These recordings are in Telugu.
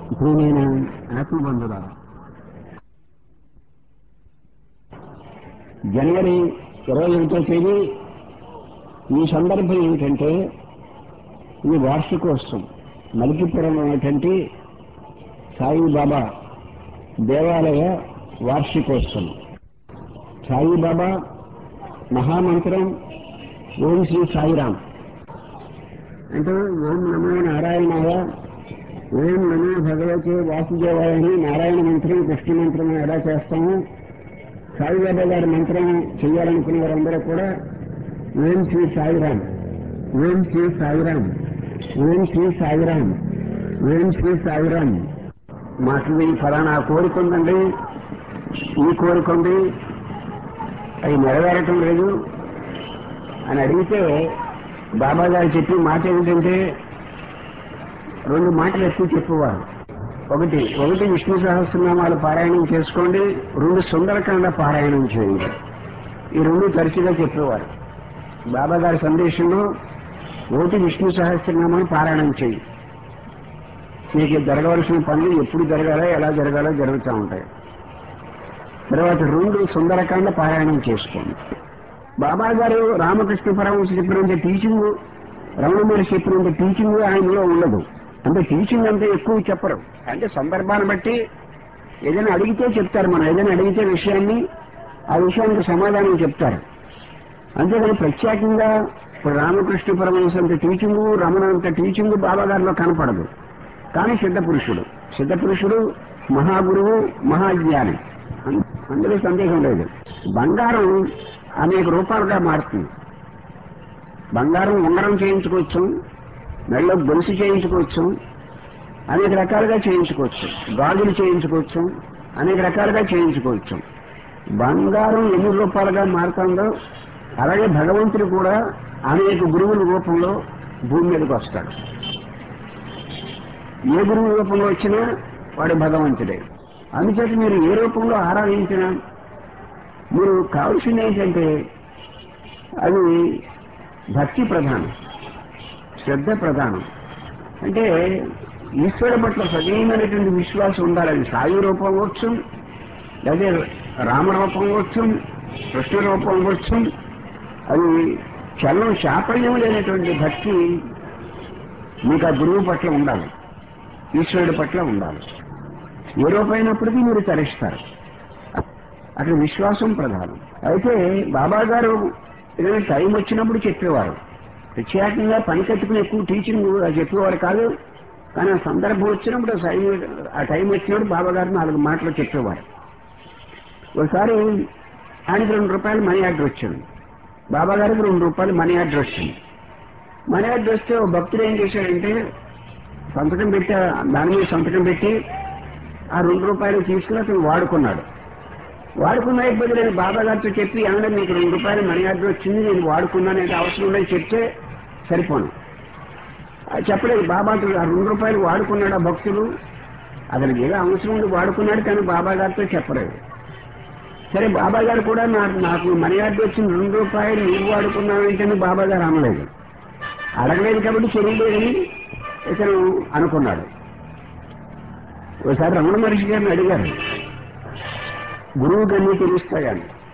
ఇప్పుడు నేను ఆత్మబంధుడా జనవరి ఇరవై ఒకటో తేదీ ఈ సందర్భం ఏమిటంటే ఇది వార్షికోత్సవం మలికిపురం అనేటువంటి సాయిబాబా దేవాలయ వార్షికోత్సవం సాయిబాబా మహామంత్రం ఓం శ్రీ సాయిరామ్ అంటే ఓం నమో నారాయణాయ ఓం నమో భగవతే వాసుదేవాయ అని నారాయణ మంత్రం కృష్ణ మంత్రం ఎలా చేస్తామో సాయిబాబా గారి మంత్రం చేయాలనుకున్న వారందరూ కూడా ఓం శ్రీ సాయిరామ్ ఓం శ్రీ సాయిరామ్ ఓం శ్రీ సాయిరామ్ ఓం శ్రీ సాయిరామ్ మాకు ఈ ఫలానా కోరిక ఉందండి ఈ కోరిక ఉంది అది నెరవేరటం లేదు అని అడిగితే బాబా గారు చెప్పి మాట ఏమిటంటే రెండు మాటలు ఎక్కువ చెప్పేవారు ఒకటి ఒకటి విష్ణు సహస్రనామాలు పారాయణం చేసుకోండి రెండు సుందరకాండ పారాయణం చేయండి ఈ రెండు తరచుగా చెప్పేవారు బాబా గారి సందేశంలో ఒకటి విష్ణు సహస్రనామాలు పారాయణం చేయి మీకు జరగవలసిన పనులు ఎప్పుడు జరగాలో ఎలా జరగాలో జరుగుతూ ఉంటాయి తర్వాత రెండు సుందరకాండ పారాయణం చేసుకోండి బాబా గారు రామకృష్ణ పరమహంస చెప్పినంత టీచింగ్ రమణ మహర్షి చెప్పినంత టీచింగ్ ఆయనలో ఉండదు అంటే టీచింగ్ అంతా ఎక్కువ చెప్పరు అంటే సందర్భాన్ని బట్టి ఏదైనా అడిగితే చెప్తారు మనం ఏదైనా అడిగితే విషయాన్ని ఆ విషయానికి సమాధానం చెప్తారు అంతేగాని ప్రత్యేకంగా ఇప్పుడు రామకృష్ణ పరమహంస అంత టీచింగ్ రమణ అంత టీచింగ్ బాబా గారిలో కనపడదు కానీ సిద్ధ పురుషుడు సిద్ధ పురుషుడు మహాగురువు మహాజ్ఞాని అందులో సందేహం లేదు బంగారం అనేక రూపాలుగా మారుతుంది బంగారం ఉంగరం చేయించుకోవచ్చు మెడలో గొలుసు చేయించుకోవచ్చు అనేక రకాలుగా చేయించుకోవచ్చు గాజులు చేయించుకోవచ్చు అనేక రకాలుగా చేయించుకోవచ్చు బంగారం ఎన్ని రూపాలుగా మారుతుందో అలాగే భగవంతుడు కూడా అనేక గురువుల రూపంలో భూమి మీదకి వస్తాడు ఏ గురువు రూపంలో వచ్చినా వాడు భగవంతుడే అందుచేత మీరు ఏ రూపంలో ఆరాధించినా మీరు కావాల్సింది ఏంటంటే అది భక్తి ప్రధానం శ్రద్ధ ప్రధానం అంటే ఈశ్వరుడు పట్ల సజీవమైనటువంటి విశ్వాసం ఉండాలి అది సాయి రూపం వచ్చు లేదా రామరూపం వచ్చు కృష్ణ రూపం వచ్చు అది చలనం శాపల్యం లేనటువంటి భక్తి మీకు ఆ గురువు పట్ల ఉండాలి ఈశ్వరుడి పట్ల ఉండాలి ఏ రూపమైనప్పటికీ మీరు తరిస్తారు అక్కడ విశ్వాసం ప్రధానం అయితే బాబా గారు ఏదైనా టైం వచ్చినప్పుడు చెప్పేవారు ప్రత్యేకంగా పని కట్టుకుని ఎక్కువ టీచింగ్ చెప్పేవారు కాదు కానీ ఆ సందర్భం వచ్చినప్పుడు ఆ టైం వచ్చినప్పుడు బాబా గారు నాలుగు మాటలు చెప్పేవారు ఒకసారి ఆయనకి రెండు రూపాయలు మనీ ఆర్డర్ వచ్చింది బాబా గారికి రెండు రూపాయలు మనీ ఆర్డర్ వచ్చింది మనీ ఆర్డర్ వస్తే ఓ భక్తుడు ఏం చేశాడంటే సంతకం పెట్టి దాని మీద సంతకం పెట్టి ఆ రెండు రూపాయలు తీసుకుని అతను వాడుకున్నాడు వాడుకున్న ఇబ్బంది నేను బాబా గారితో చెప్పి ఏమన్నా మీకు రెండు రూపాయలు మనీ ఆర్డర్ వచ్చింది నేను వాడుకున్నాను అనేది అవసరం ఉండదు చెప్తే సరిపోను చెప్పలేదు బాబా ఆ రెండు రూపాయలు వాడుకున్నాడు ఆ భక్తులు అతనికి ఏదో అవసరం ఉండి వాడుకున్నాడు కానీ బాబా గారితో చెప్పలేదు సరే బాబా గారు కూడా నాకు మనీ ఆర్డర్ వచ్చిన రెండు రూపాయలు నువ్వు వాడుకున్నావేంటని బాబా గారు అనలేదు అడగలేదు కాబట్టి తెలియలేదని ఇతను అనుకున్నాడు ఒకసారి రమణ మహర్షి గారిని అడిగారు గురువుకి అన్ని తెలుస్తాయా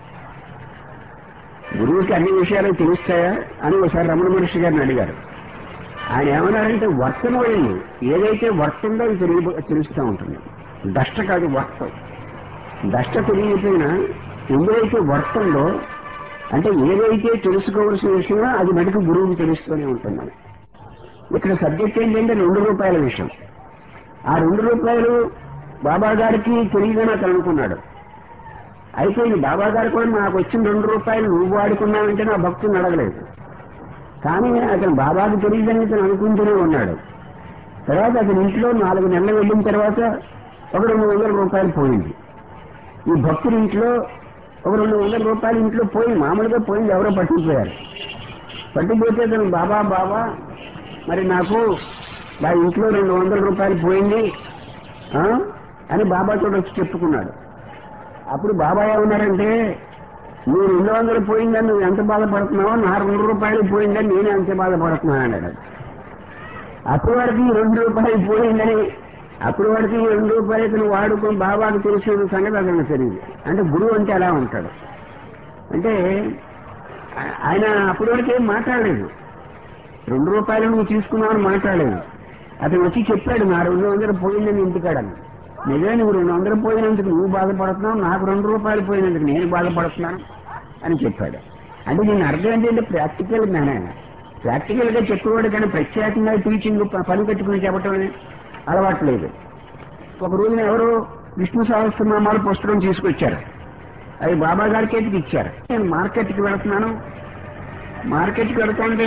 గురువుకి అన్ని విషయాలు తెలుస్తాయా అని ఒకసారి రమణ మహర్షి గారిని అడిగారు ఆయన ఏమన్నారంటే వర్తం అయింది ఏదైతే వర్తందో అది తెలియ తెలుస్తూ ఉంటుంది దష్ట కాదు వర్తం దష్ట తెలియకపోయినా ఎందువైతే వర్తంలో అంటే ఏదైతే తెలుసుకోవాల్సిన విషయమో అది మనకు గురువుకి తెలుస్తూనే ఉంటుందని ఇక్కడ సబ్జెక్ట్ ఏంటంటే రెండు రూపాయల విషయం ఆ రెండు రూపాయలు బాబా గారికి తెలియదని అతను అనుకున్నాడు అయితే ఈ బాబా గారు కూడా నాకు వచ్చిన రెండు రూపాయలు నువ్వు వాడుకున్నావంటే నా భక్తుని అడగలేదు కానీ అతను బాబాకు తెలియదని అతను అనుకుంటూనే ఉన్నాడు తర్వాత అతని ఇంట్లో నాలుగు నెలలు వెళ్ళిన తర్వాత ఒక రెండు వందల రూపాయలు పోయింది ఈ భక్తుడి ఇంట్లో ఒక రెండు వందల రూపాయలు ఇంట్లో పోయి మామూలుగా పోయింది ఎవరో పట్టుకుపోయారు పట్టుకుపోతే అతను బాబా బాబా మరి నాకు నా ఇంట్లో రెండు వందల రూపాయలు పోయింది అని బాబాతో వచ్చి చెప్పుకున్నాడు అప్పుడు బాబా ఏమన్నారంటే నువ్వు రెండు వందలు పోయిందని నువ్వు ఎంత బాధపడుతున్నావో నా రెండు రూపాయలు పోయిందని నేనే అంత బాధపడుతున్నాను అన్నాడు అప్పటి వరకు ఈ రెండు రూపాయలు పోయిందని అప్పుడు వాడికి ఈ రెండు రూపాయలు ఇతను వాడుకొని బాబాకు తెలిసిన సంగతి అతను తెలియదు అంటే గురువు అంటే అలా ఉంటాడు అంటే ఆ- ఆయన అప్పటి వరకు ఏం మాట్లాడలేదు రెండు రూపాయలు నువ్వు తీసుకున్నావని మాట్లాడలేదు అతను వచ్చి చెప్పాడు నా రెండు వందలు పోయిందని ఇంటికాడని నిజమే నువ్వు రెండు వందలు పోయినందుకు నువ్వు బాధపడుతున్నావు నాకు రెండు రూపాయలు పోయినందుకు నేను బాధపడుతున్నాను అని చెప్పాడు అంటే దీని అర్థం ఏంటంటే ప్రాక్టికల్ జ్ఞానం ప్రాక్టికల్ గా చెప్పేవాడు కానీ ప్రత్యేకంగా టీచింగ్ ప- పని కట్టుకుని చెప్పటం అనేది అలవాటు లేదు ఒక రోజున ఎవరో విష్ణు సహస్రనామాల పుస్తకం తీసుకొచ్చారు అది బాబా గారి చేతికి ఇచ్చారు నేను మార్కెట్కి వెళ్తున్నాను మార్కెట్కి వెళ్తుంటే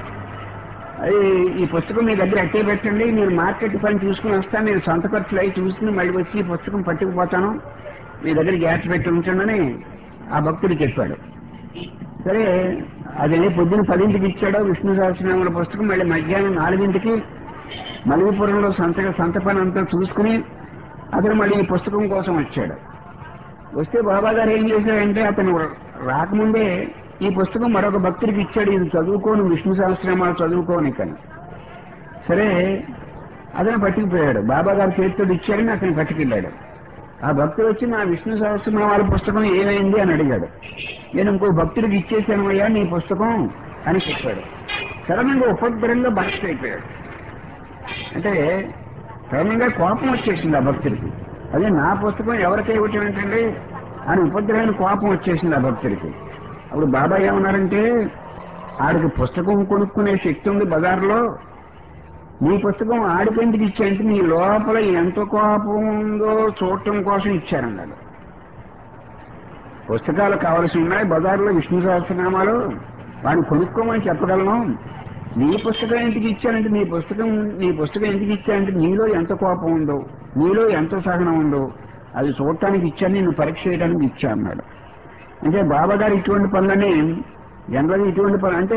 అది ఈ పుస్తకం మీ దగ్గర అట్టే పెట్టండి నేను మార్కెట్ పని చూసుకుని వస్తాను నేను సొంత ఖర్చులు అయి చూసుకుని మళ్ళీ వచ్చి ఈ పుస్తకం పట్టుకుపోతాను మీ దగ్గర గ్యాస్ పెట్టి ఉంచండి ఆ భక్తుడు చెప్పాడు సరే అది పొద్దున పదింటికి ఇచ్చాడో విష్ణు సహస్రనామాల పుస్తకం మళ్ళీ మధ్యాహ్నం నాలుగింటికి మలిపురంలో సంత సంత పని అంతా చూసుకుని అతను మళ్ళీ ఈ పుస్తకం కోసం వచ్చాడు వస్తే బాబా గారు ఏం చేశారంటే అతను రాకముందే ఈ పుస్తకం మరొక భక్తుడికి ఇచ్చాడు ఇది చదువుకోను విష్ణు సహస్రనామాలు చదువుకోని కానీ సరే అతను పట్టుకుపోయాడు బాబా గారు చేతితో ఇచ్చాడని అతను పట్టుకెళ్ళాడు ఆ భక్తుడు వచ్చి నా విష్ణు సహస్రనామాల పుస్తకం ఏమైంది అని అడిగాడు నేను ఇంకో భక్తుడికి ఇచ్చేసాను అయ్యా నీ పుస్తకం అని చెప్పాడు సడన్ గా ఉపద్రంగా బస్ట్ అయిపోయాడు అంటే సడన్ గా కోపం వచ్చేసింది ఆ భక్తుడికి అదే నా పుస్తకం ఎవరికై ఇవ్వటం అని ఉపద్రవమైన కోపం వచ్చేసింది ఆ భక్తుడికి అప్పుడు బాబా ఏమన్నారంటే ఆడికి పుస్తకం కొనుక్కునే శక్తి ఉంది బజార్లో నీ పుస్తకం ఆడికెందుకు ఇచ్చాయంటే నీ లోపల ఎంత కోపం ఉందో చూడటం కోసం ఇచ్చారన్నాడు పుస్తకాలు కావలసి ఉన్నాయి బజార్లో విష్ణు సహస్రనామాలు వాడిని కొనుక్కోమని చెప్పగలను నీ పుస్తకం ఎందుకు ఇచ్చానంటే నీ పుస్తకం నీ పుస్తకం ఎందుకు ఇచ్చానంటే నీలో ఎంత కోపం ఉందో నీలో ఎంత సహనం ఉందో అది చూడటానికి ఇచ్చాను నిన్ను పరీక్ష చేయడానికి ఇచ్చా అన్నాడు అంటే బాబా గారు ఇటువంటి పనులని జనరల్గా ఇటువంటి పనులు అంటే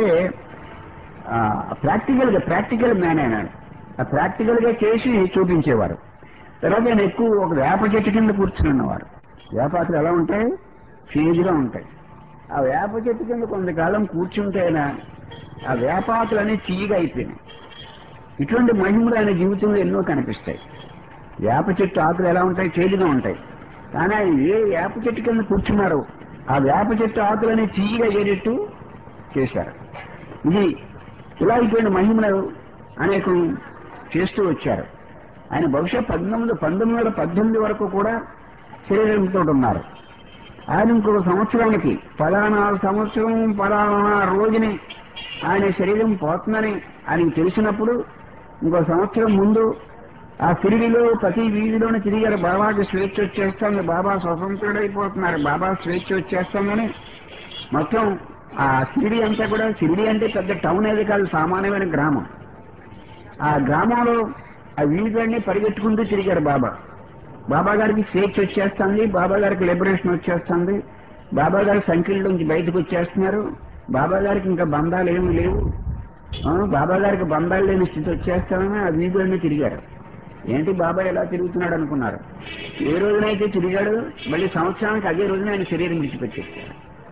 ప్రాక్టికల్ గా ప్రాక్టికల్ మ్యాన్ అయినాడు ఆ ప్రాక్టికల్ గా చేసి చూపించేవారు తర్వాత ఆయన ఎక్కువ ఒక వేప చెట్టు కింద కూర్చుని ఉన్నవారు వేపాకులు ఎలా ఉంటాయి ఫీజుగా ఉంటాయి ఆ వేప చెట్టు కింద కొంతకాలం కూర్చుంటే ఆయన ఆ వేపాకులన్నీ చీగా అయిపోయినాయి ఇటువంటి మహిమలు ఆయన జీవితంలో ఎన్నో కనిపిస్తాయి వేప చెట్టు ఆకులు ఎలా ఉంటాయి చేదుగా ఉంటాయి కానీ ఆయన ఏ వేప చెట్టు కింద కూర్చున్నారో ఆ వేప చెట్టు ఆకులని చీగా అయ్యేటట్టు చేశారు ఇది ఇలా అయిపోయిన మహిమలు అనేకం చేస్తూ వచ్చారు ఆయన బహుశా పద్దెనిమిది పంతొమ్మిది వందల పద్దెనిమిది వరకు కూడా శరీరంతో ఉన్నారు ఆయన ఇంకొక సంవత్సరానికి పలానా సంవత్సరం పలానా రోజుని ఆయన శరీరం పోతుందని ఆయనకు తెలిసినప్పుడు ఇంకో సంవత్సరం ముందు ఆ తిరిగిలో ప్రతి వీధిలోనే తిరిగారు బాబాకి స్వేచ్ఛ వచ్చేస్తుంది బాబా స్వతంత్రుడైపోతున్నారు బాబా స్వేచ్ఛ వచ్చేస్తుందని మొత్తం ఆ సిరిడి అంతా కూడా సిరిడి అంటే పెద్ద టౌన్ ఏది కాదు సామాన్యమైన గ్రామం ఆ గ్రామంలో ఆ వీధులన్నీ పరిగెట్టుకుంటూ తిరిగారు బాబా బాబా గారికి స్వేచ్ఛ వచ్చేస్తుంది బాబా గారికి లిబరేషన్ వచ్చేస్తుంది బాబా గారి సంఖ్యల నుంచి బయటకు వచ్చేస్తున్నారు బాబా గారికి ఇంకా బంధాలు ఏమీ లేవు ఆ, బాబా గారికి బంధాలు లేని స్థితి వచ్చేస్తామని ఆ వీధులన్నీ తిరిగారు ఏంటి బాబా ఎలా తిరుగుతున్నాడు అనుకున్నారు ఏ రోజునైతే తిరిగాడు మళ్ళీ సంవత్సరానికి అదే రోజున ఆయన శరీరం విడిచిపెట్టేస్తారు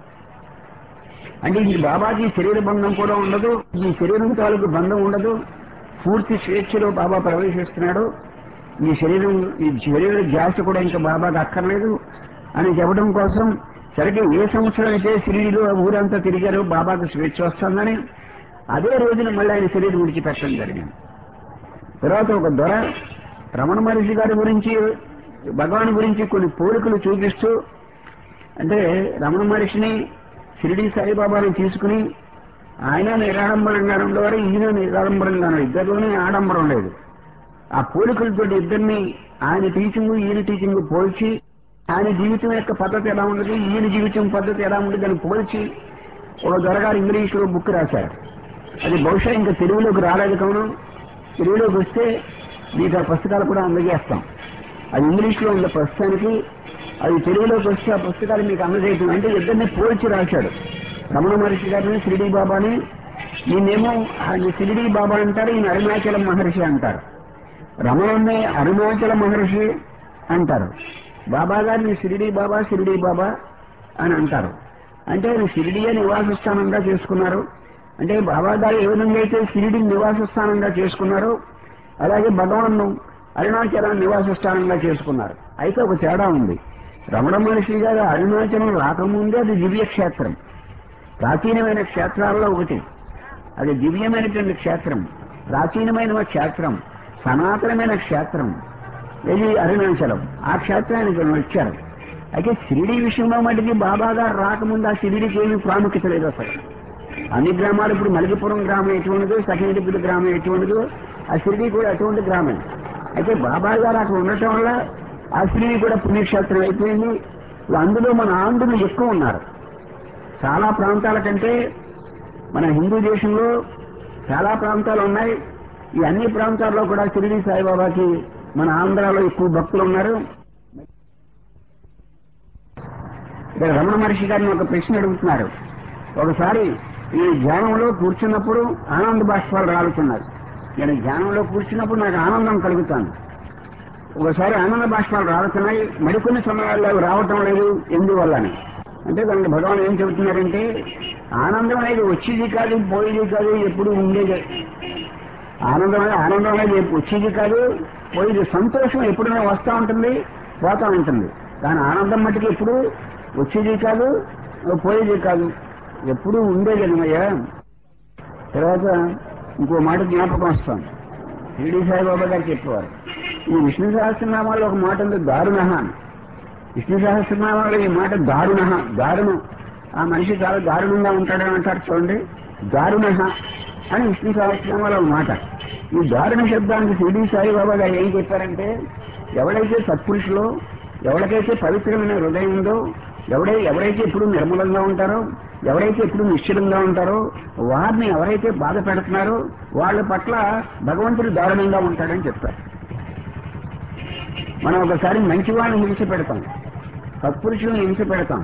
అంటే ఈ బాబాకి శరీర బంధం కూడా ఉండదు ఈ శరీరం తాలూకు బంధం ఉండదు పూర్తి స్వేచ్ఛలో బాబా ప్రవేశిస్తున్నాడు ఈ శరీరం ఈ శరీర ధ్యాస కూడా ఇంకా బాబాకి అక్కర్లేదు అని చెప్పడం కోసం సరిగ్గా ఏ సంవత్సరం అయితే సిరిడిలో ఊరంతా తిరిగారో బాబాకు స్వేచ్ఛ వస్తుందని అదే రోజున మళ్ళీ ఆయన శరీరం విడిచిపెట్టడం జరిగింది తర్వాత ఒక దొర రమణ మహర్షి గారి గురించి భగవాన్ గురించి కొన్ని పోలికలు చూపిస్తూ అంటే రమణ మహర్షిని షిరిడి సాయిబాబాను తీసుకుని ఆయన నిరాడంబరంగా ఉండేవారు ఈయన నిరాడంబరంగా ఉన్నారు. ఇద్దరిలోనే ఆడంబరం లేదు ఆ పోలికలతో ఇద్దరిని ఆయన టీచింగ్ ఈయన టీచింగ్ పోల్చి ఆయన జీవితం యొక్క పద్ధతి ఎలా ఉండదు ఈయన జీవితం పద్ధతి ఎలా ఉండదు అని పోల్చి ఒక దొరగారు ఇంగ్లీష్లో బుక్ రాశారు అది బహుశా ఇంకా తెలుగులోకి రాలేదు కావును తెలుగులోకి వస్తే మీకు ఆ పుస్తకాలు కూడా అందజేస్తాం అది ఇంగ్లీష్లో ఉన్న ప్రస్తుతానికి అది తెలుగులోకి వస్తే ఆ పుస్తకాలు మీకు అందజేయటం అంటే ఇద్దరిని పోల్చి రాశాడు రమణ మహర్షి గారిని షిరిడి బాబాని ఈయనేమో ఆయన షిరిడి బాబా అంటారు ఈయన అరుణాచలం మహర్షి అంటారు రమణుణ్ణి అరుణాచల మహర్షి అంటారు బాబా గారిని షిరిడి బాబా షిరిడి బాబా అని అంటారు అంటే ఆయన షిరిడియే నివాస స్థానంగా చేసుకున్నారు అంటే బాబా గారు ఏ విధంగా అయితే షిరిడి నివాస స్థానంగా చేసుకున్నారో అలాగే భగవాన్ అరుణాచలం నివాస స్థానంగా చేసుకున్నారు అయితే ఒక తేడా ఉంది రమణ మహర్షి గారు అరుణాచలం రాకముందే అది దివ్య క్షేత్రం ప్రాచీనమైన క్షేత్రాల్లో ఒకటి అది దివ్యమైనటువంటి క్షేత్రం ప్రాచీనమైన క్షేత్రం సనాతనమైన క్షేత్రం ఇది అరుణాచలం ఆ క్షేత్రానికి ఆయన వచ్చారు అయితే షిరిడి విషయంలో మటుకి బాబా గారు రాకముందు ఆ షిరిడికి ఏమీ ప్రాముఖ్యత లేదు అసలు అన్ని గ్రామాలు ఇప్పుడు మలికిపురం గ్రామం ఎటువంటిదో సఖినడిపల్లి గ్రామం ఎటువంటిదో ఆ షిరిడి కూడా అటువంటి గ్రామం అయితే బాబా గారు అక్కడ ఉండటం వల్ల ఆ షిరిడి కూడా పుణ్యక్షేత్రం అయిపోయింది అందులో మన ఆంధ్రులు ఎక్కువ ఉన్నారు చాలా ప్రాంతాల కంటే మన హిందూ దేశంలో చాలా ప్రాంతాలు ఉన్నాయి ఈ అన్ని ప్రాంతాల్లో కూడా షిరిడి సాయిబాబాకి మన ఆంధ్రాలో ఎక్కువ భక్తులు ఉన్నారు ఇక్కడ రమణ మహర్షి గారిని ఒక ప్రశ్న అడుగుతున్నారు ఒకసారి ఈ ధ్యానంలో కూర్చున్నప్పుడు ఆనంద బాష్పాలు రాలుతున్నారు నేను ధ్యానంలో కూర్చున్నప్పుడు నాకు ఆనందం కలుగుతాను ఒకసారి ఆనంద బాష్పాలు రాలుతున్నాయి మరికొన్ని సమయాల్లో అవి రావటం లేదు ఎందువల్లని అంటే దానికి భగవాన్ ఏం చెబుతున్నారంటే ఆనందం అనేది వచ్చేది కాదు పోయేది కాదు ఎప్పుడు ఉండేది ఆనందం అనేది ఆనందం అనేది వచ్చేది కాదు పోయేది సంతోషం ఎప్పుడైనా వస్తూ ఉంటుంది పోతా ఉంటుంది కానీ ఆనందం మటుకు ఎప్పుడు వచ్చేది కాదు పోయేది కాదు ఎప్పుడు ఉండేది అనమయ్యా తర్వాత ఇంకో మాట జ్ఞాపకం వస్తాం షిరిడి సాయిబాబా గారు చెప్పేవారు ఈ విష్ణు సహస్రనామాల్లో ఒక మాట ఉంది దారుణ అని విష్ణు సహస్రనామాలో ఈ మాట దారుణ దారుణం ఆ మనిషి చాలా దారుణంగా ఉంటాడని అంటారు చూడండి దారుణ అని విష్ణు సహస్రనామాలో ఒక మాట ఈ దారుణ శబ్దానికి షిరిడి సాయిబాబా గారు ఏం చెప్పారంటే ఎవడైతే సత్పురుషులో ఎవరికైతే పవిత్రమైన హృదయం ఉందో ఎవడై ఎవరైతే ఎప్పుడు నిర్మలంగా ఉంటారో ఎవరైతే ఎప్పుడు నిశ్చలంగా ఉంటారో వారిని ఎవరైతే బాధ పెడుతున్నారో వాళ్ళ పట్ల భగవంతుడు దారుణంగా ఉంటాడని చెప్తారు మనం ఒకసారి మంచి వాళ్ళని హింస పెడతాం సత్పురుషులను హింస పెడతాం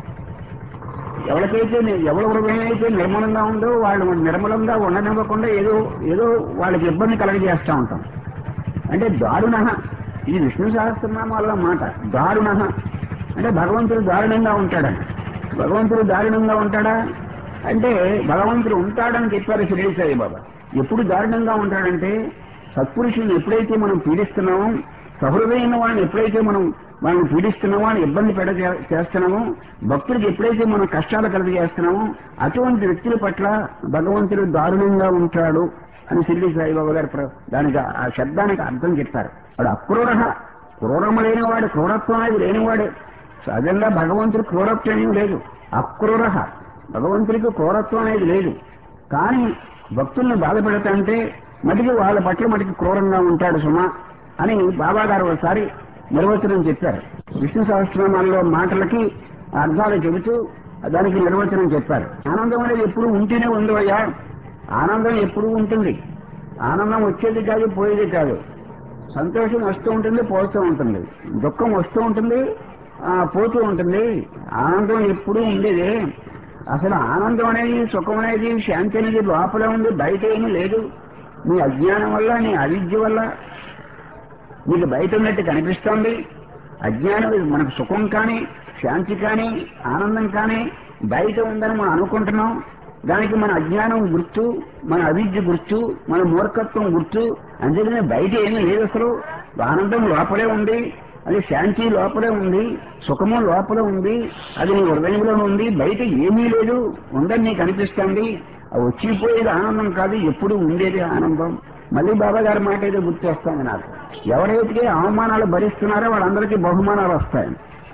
ఎవరికైతే ఎవరి హృదయం అయితే నిర్మలంగా ఉందో వాళ్ళు నిర్మలంగా ఉండనివ్వకుండా ఏదో ఏదో వాళ్ళకి ఇబ్బంది కలగజేస్తూ ఉంటాం అంటే దారుణ ఇది విష్ణు సహస్రనామాల మాట దారుణ అంటే భగవంతుడు దారుణంగా ఉంటాడని భగవంతుడు దారుణంగా ఉంటాడా అంటే భగవంతుడు ఉంటాడని చెప్పారు శ్రీ సాయిబాబా ఎప్పుడు దారుణంగా ఉంటాడంటే సత్పురుషులను ఎప్పుడైతే మనం పీడిస్తున్నామో సహృదయమైన వాళ్ళని ఎప్పుడైతే మనం వాళ్ళని పీడిస్తున్నామో అని ఇబ్బంది పెడ చేస్తున్నామో భక్తులకు ఎప్పుడైతే మనం కష్టాలు కలిగి చేస్తున్నామో అటువంటి వ్యక్తుల పట్ల భగవంతుడు దారుణంగా ఉంటాడు అని సిల్లి సాయిబాబా గారు ప్ర- దానికి ఆ శబ్దానికి అర్థం చెప్తారు వాడు అక్రూర క్రూరము లేనివాడు క్రూరత్వం అనేది లేనివాడు సహజంగా భగవంతుడు క్రూరత్వం ఏమీ లేదు అక్రూర భగవంతుడికి క్రూరత్వం అనేది లేదు కానీ భక్తుల్ని బాధ పెడతాంటే మటుకి వాళ్ళ పట్ల మటుకి క్రూరంగా ఉంటాడు సుమా అని బాబా గారు ఒకసారి నిర్వచనం చెప్పారు విష్ణు సహస్రనామాల్లో మాటలకి అర్థాలు చెబుతూ దానికి నిర్వచనం చెప్పారు ఆనందం అనేది ఎప్పుడు ఉంటేనే ఉంది అయ్యా ఆనందం ఎప్పుడు ఉంటుంది ఆనందం వచ్చేది కాదు పోయేది కాదు సంతోషం వస్తూ ఉంటుంది పోతూ ఉంటుంది దుఃఖం వస్తూ ఉంటుంది ఆ, పోతూ ఉంటుంది ఆనందం ఎప్పుడూ ఉండేదే అసలు ఆనందం అనేది సుఖం అనేది శాంతి అనేది లోపల ఉంది బయట ఏమీ లేదు నీ అజ్ఞానం వల్ల నీ అవిద్య వల్ల నీకు బయట ఉన్నట్టు కనిపిస్తోంది అజ్ఞానం మనకు సుఖం కానీ శాంతి కానీ ఆనందం కానీ బయట ఉందని మనం అనుకుంటున్నాం దానికి మన అజ్ఞానం గుర్తు మన అవిద్య గుర్తు మన మూర్ఖత్వం గుర్తు అందుకనే బయట ఏమీ లేదు అసలు ఆనందం లోపలే ఉంది అది శాంతి లోపలే ఉంది సుఖము లోపల ఉంది అది నీ హృదయంలో ఉంది బయట ఏమీ లేదు ఉందని నీకు అనిపిస్తుంది ఆ వచ్చిపోయేది ఆనందం కాదు ఎప్పుడు ఉండేది ఆనందం మళ్ళీ బాబా గారి మాట ఏదో గుర్తు వస్తుంది నాకు ఎవరైతే అవమానాలు భరిస్తున్నారో వాళ్ళందరికీ బహుమానాలు వస్తాయి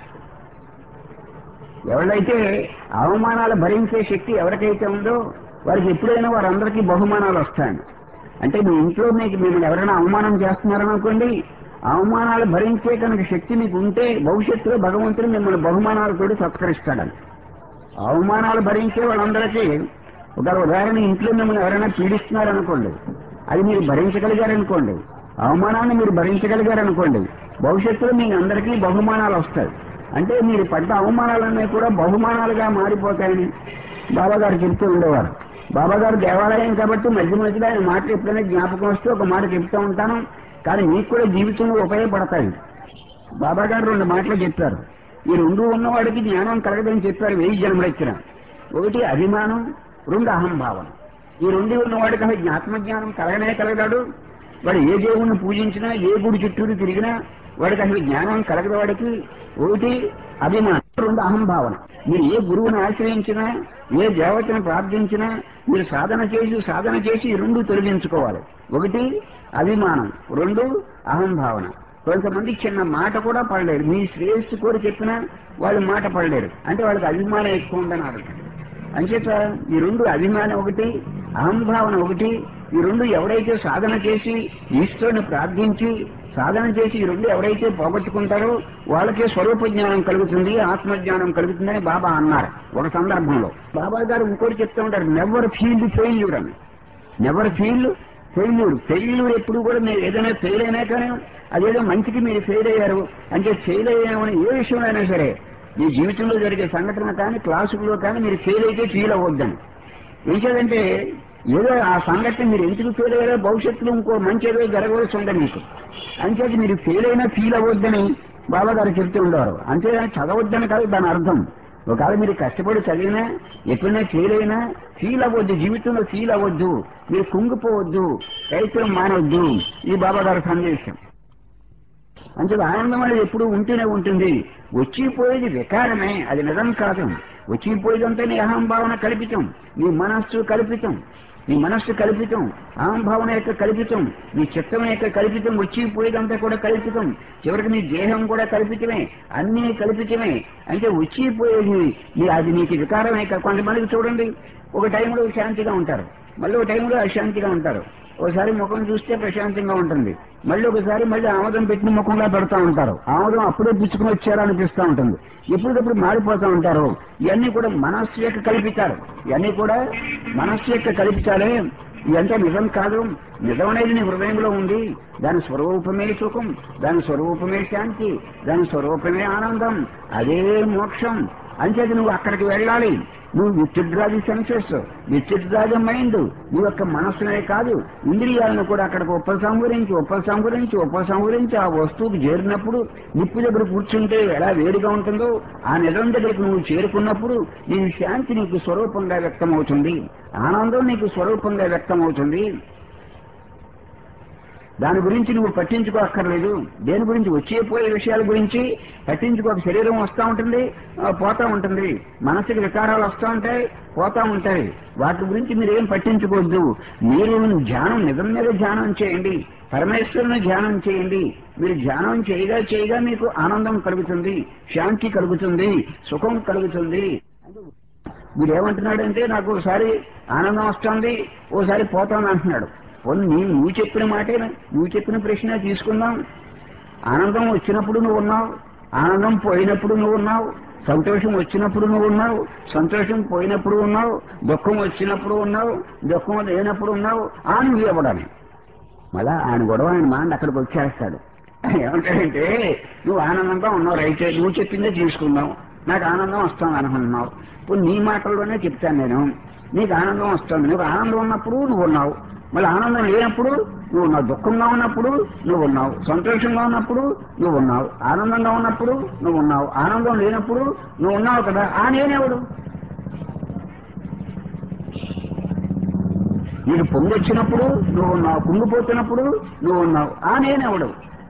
ఎవరైతే అవమానాలు భరించే శక్తి ఎవరికైతే ఉందో వారికి ఎప్పుడైనా వారందరికీ బహుమానాలు వస్తాయి అంటే మీ ఇంట్లో మీకు మిమ్మల్ని ఎవరైనా అవమానం చేస్తున్నారనుకోండి అవమానాలు భరించే కనుక శక్తి మీకు ఉంటే భవిష్యత్తులో భగవంతుడు మిమ్మల్ని బహుమానాలతోటి సత్కరిస్తాడని అవమానాలు భరించే వాళ్ళందరికీ ఒక ఉదాహరణ ఇంట్లో మిమ్మల్ని ఎవరైనా పీడిస్తున్నారనుకోండి అది మీరు భరించగలిగారనుకోండి అవమానాన్ని మీరు భరించగలిగారనుకోండి భవిష్యత్తులో మీ అందరికీ బహుమానాలు వస్తాయి అంటే మీరు పడ్డ అవమానాలన్నీ కూడా బహుమానాలుగా మారిపోతాయని బాబాగారు చెప్తూ ఉండేవారు బాబాగారు దేవాలయం కాబట్టి మధ్య మధ్యలో ఆయన మాటలు ఎప్పుడైనా జ్ఞాపకం వస్తే ఒక మాట చెప్తూ ఉంటాను కానీ మీకు కూడా జీవితంలో ఉపయోగపడతాయి బాబాగారు రెండు మాటలు చెప్పారు ఈ రెండు ఉన్నవాడికి జ్ఞానం కలగదని చెప్పారు వెయ్యి జన్మలెచ్చిన ఒకటి అభిమానం రెండు అహంభావం ఈ రెండు ఉన్నవాడికి అసలు జ్ఞాత్మజ్ఞానం కలగనే కలగడాడు వాడు ఏ దేవుణ్ణి పూజించినా ఏ గుడి చుట్టూరు తిరిగినా వాడికి అసలు జ్ఞానం కలగదు వాడికి ఒకటి అభిమానం రెండు అహంభావన మీరు ఏ గురువుని ఆశ్రయించినా ఏ దేవతను ప్రార్థించినా మీరు సాధన చేసి సాధన చేసి ఈ రెండు తొలగించుకోవాలి ఒకటి అభిమానం రెండు అహంభావన కొంతమంది చిన్న మాట కూడా పడలేరు మీ శ్రేయస్సు కోరి చెప్పినా వాళ్ళు మాట పడలేరు అంటే వాళ్ళకి అభిమానం ఎక్కువ ఉందని అర్థం అంచేత ఈ రెండు అభిమానం ఒకటి అహంభావన ఒకటి ఈ రెండు ఎవరైతే సాధన చేసి ఈశ్వరుని ప్రార్థించి సాధన చేసి ఈ రెండు ఎవరైతే పోగొట్టుకుంటారో వాళ్ళకే స్వరూప జ్ఞానం కలుగుతుంది ఆత్మజ్ఞానం కలుగుతుందని బాబా అన్నారు ఒక సందర్భంలో బాబా గారు ఇంకోటి చెప్తూ ఉంటారు నెవర్ ఫీల్ ఫెయిల్యూర్ అని నెవర్ ఫీల్ ఫెయిల్యూర్ ఫెయిల్యూర్ ఎప్పుడు కూడా మీరు ఏదైనా ఫెయిల్ అయినా కానీ అదేదో మంచికి మీరు ఫెయిల్ అయ్యారు అంటే ఫెయిల్ అయ్యామని ఏ విషయంలో అయినా సరే మీ జీవితంలో జరిగే సంఘటన కానీ క్లాసుల్లో కానీ మీరు ఫెయిల్ అయితే ఫీల్ అవ్వద్దని ఏం చేయాలంటే ఏదో ఆ సంఘటన మీరు ఎందుకు ఫెయిల్ అయ్యారో భవిష్యత్తులో ఇంకో మంచి ఏదో జరగవలసి ఉంది మీకు అంచేత మీరు ఫెయిల్ అయినా ఫీల్ అవ్వద్దని బాబా గారు చెప్తూ ఉండేవారు అంతే చదవద్దని కాదు దాని అర్థం ఒకవేళ మీరు కష్టపడి చదివినా ఎప్పుడైనా ఫెయిల్ అయినా ఫీల్ అవ్వద్దు జీవితంలో ఫీల్ అవ్వద్దు మీరు కుంగిపోవద్దు రైతులు మానవద్దు ఈ బాబా గారి సందేశం అంటే ఆనందం అనేది ఎప్పుడు ఉంటూనే ఉంటుంది వచ్చిపోయేది వికారమే అది నిజం కాదు వచ్చిపోయేదంతా నీ అహంభావన కల్పితం నీ మనస్సు కల్పితం నీ మనస్సు కల్పితం అహంభావన యొక్క కల్పితం నీ చిత్తం యొక్క కల్పితం వచ్చిపోయేదంతా కూడా కల్పితం చివరికి నీ దేహం కూడా కల్పితమే అన్నీ కల్పితమే అంటే వచ్చిపోయేది నీ అది నీకు వికారమే కాదు. కొంతమందికి చూడండి ఒక టైంలో శాంతిగా ఉంటారు మళ్ళీ ఒక టైంలో అశాంతిగా ఉంటారు ఒకసారి ముఖం చూస్తే ప్రశాంతంగా ఉంటుంది మళ్ళీ ఒకసారి మళ్ళీ ఆమోదం పెట్టిన ముఖంగా పెడతా ఉంటారు ఆమోదం అప్పుడే పుచ్చుకుని వచ్చారా అనిపిస్తూ ఉంటుంది ఎప్పటికప్పుడు మారిపోతూ ఉంటారు ఇవన్నీ కూడా మనస్సు యొక్క కల్పితాలు ఇవన్నీ కూడా మనస్సు యొక్క కల్పితాలే ఇదంతా నిజం కాదు నిజం అనేది నీ హృదయంలో ఉంది దాని స్వరూపమే సుఖం దాని స్వరూపమే శాంతి దాని స్వరూపమే ఆనందం అదే మోక్షం అంచేది నువ్వు అక్కడికి వెళ్ళాలి నువ్వు withdraw the senses withdraw the mind నీ యొక్క మనస్సునే కాదు ఇంద్రియాలను కూడా అక్కడికి ఉపసంహరించి ఉపసంహరించి ఉపసంహరించి ఆ వస్తువుకి చేరినప్పుడు నిప్పు దగ్గర కూర్చుంటే ఎలా వేడిగా ఉంటుందో ఆ నిజం దగ్గరికి నువ్వు చేరుకున్నప్పుడు నీ శాంతి నీకు స్వరూపంగా వ్యక్తమవుతుంది ఆనందం నీకు స్వరూపంగా వ్యక్తమవుతుంది దాని గురించి నువ్వు పట్టించుకోక్కర్లేదు దేని గురించి వచ్చే పోయే విషయాల గురించి పట్టించుకోక శరీరం వస్తూ ఉంటుంది ఆ, పోతా ఉంటుంది మనసుకి వికారాలు వస్తూ ఉంటాయి పోతా ఉంటాయి వాటి గురించి మీరేం పట్టించుకోవద్దు మీరు ధ్యానం నిజం మీద ధ్యానం చేయండి పరమేశ్వరుని ధ్యానం చేయండి మీరు ధ్యానం చేయగా చేయగా మీకు ఆనందం కలుగుతుంది శాంతి కలుగుతుంది సుఖం కలుగుతుంది మీరు ఏమంటున్నాడంటే నాకు ఒకసారి ఆనందం వస్తుంది ఓసారి పోతాను అంటున్నాడు పోనీ నీ నువ్వు చెప్పిన మాటే నువ్వు చెప్పిన ప్రశ్న తీసుకుందాం ఆనందం వచ్చినప్పుడు నువ్వు ఉన్నావు ఆనందం పోయినప్పుడు నువ్వు ఉన్నావు సంతోషం వచ్చినప్పుడు నువ్వు ఉన్నావు సంతోషం పోయినప్పుడు ఉన్నావు దుఃఖం వచ్చినప్పుడు ఉన్నావు దుఃఖం లేనప్పుడు ఉన్నావు ఆ నువ్వు ఇవ్వడమే మళ్ళా ఆయన గొడవ ఆయన మాండి అక్కడికి వచ్చేస్తాడు ఏమంటాడంటే నువ్వు ఆనందంగా ఉన్నావు రైతే నువ్వు చెప్పిందే తీసుకుందాం నాకు ఆనందం వస్తుంది అనుకుంటున్నావు ఇప్పుడు నీ మాటల్లోనే చెప్తాను నేను నీకు ఆనందం వస్తుంది నీకు ఆనందం ఉన్నప్పుడు నువ్వు ఉన్నావు మళ్ళీ ఆనందం లేనప్పుడు నువ్వు ఉన్నావు దుఃఖంగా ఉన్నప్పుడు నువ్వు ఉన్నావు సంతోషంగా ఉన్నప్పుడు నువ్వు ఉన్నావు ఆనందంగా ఉన్నప్పుడు నువ్వు ఉన్నావు ఆనందం లేనప్పుడు నువ్వు ఉన్నావు కదా ఆ నేనెవడు నీకు పొంగొచ్చినప్పుడు నువ్వు ఉన్నావు కుంగిపోతున్నప్పుడు నువ్వు ఉన్నావు ఆ నేనెవడు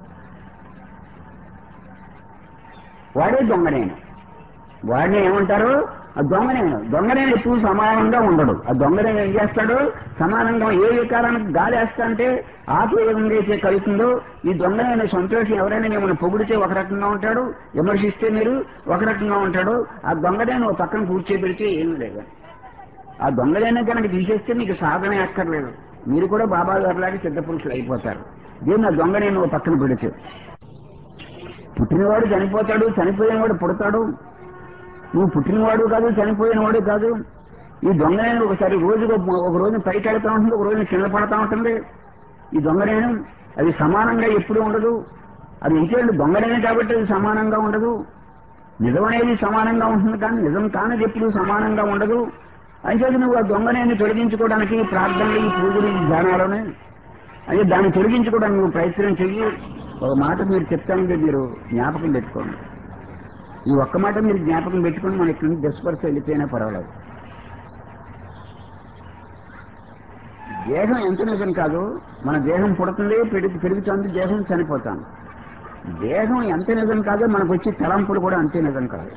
వాడే దొంగనేను వాడిని ఏమంటారు ఆ దొంగనేను దొంగనేను ఎప్పుడు సమానంగా ఉండడు ఆ దొంగనేను ఏం చేస్తాడు సమానంగా ఏ వికారానికి గాలి వేస్తా అంటే ఆకు ఏ విధంగా అయితే కలుగుతుందో ఈ దొంగనేను సంతోషం ఎవరైనా మిమ్మల్ని పొగిడితే ఒక రకంగా ఉంటాడు విమర్శిస్తే మీరు ఒక రకంగా ఉంటాడు ఆ దొంగనేను ఒక పక్కన కూర్చోబెడితే ఏమీ లేదు ఆ దొంగలైనా కనుక తీసేస్తే మీకు సాధన అక్కర్లేదు మీరు కూడా బాబా గారిలాగా సిద్ధ పురుషులు అయిపోతారు దీన్ని ఆ దొంగనే నువ్వు పక్కన పెడితే పుట్టినవాడు చనిపోతాడు చనిపోయినవాడు పుడతాడు నువ్వు పుట్టినవాడు కాదు చనిపోయినవాడు కాదు ఈ దొంగనేను ఒకసారి రోజుకు ఒక రోజు పైకి వెళ్తా ఉంటుంది ఒక రోజు కింద పడతా ఉంటుంది ఈ దొంగనేను అది సమానంగా ఎప్పుడు ఉండదు అది ఇంకేంటి దొంగనేనే కాబట్టి అది సమానంగా ఉండదు నిజం అనేది సమానంగా ఉంటుంది కానీ నిజం కానిది ఎప్పుడు సమానంగా ఉండదు అంచేది నువ్వు ఆ దొంగనేని తొలగించుకోవడానికి ప్రార్థనలు ఈ పూజలు ఈ ధ్యానాలను అయితే దాన్ని తొలగించుకోవడానికి నువ్వు ప్రయత్నం చెయ్యి ఒక మాట మీరు చెప్తానంటే మీరు జ్ఞాపకం పెట్టుకోండి ఈ ఒక్క మాట మీరు జ్ఞాపకం పెట్టుకుని మన ఇక్కడి నుంచి దశపరిచి వెళ్ళిపోయినా పర్వాలేదు దేహం ఎంత నిజం కాదు మన దేహం పుడుతుంది పెరుగు పెరుగుతుంది దేహం చనిపోతాం దేహం ఎంత నిజం కాదో మనకు వచ్చే తలంపులు కూడా అంతే నిజం కాదు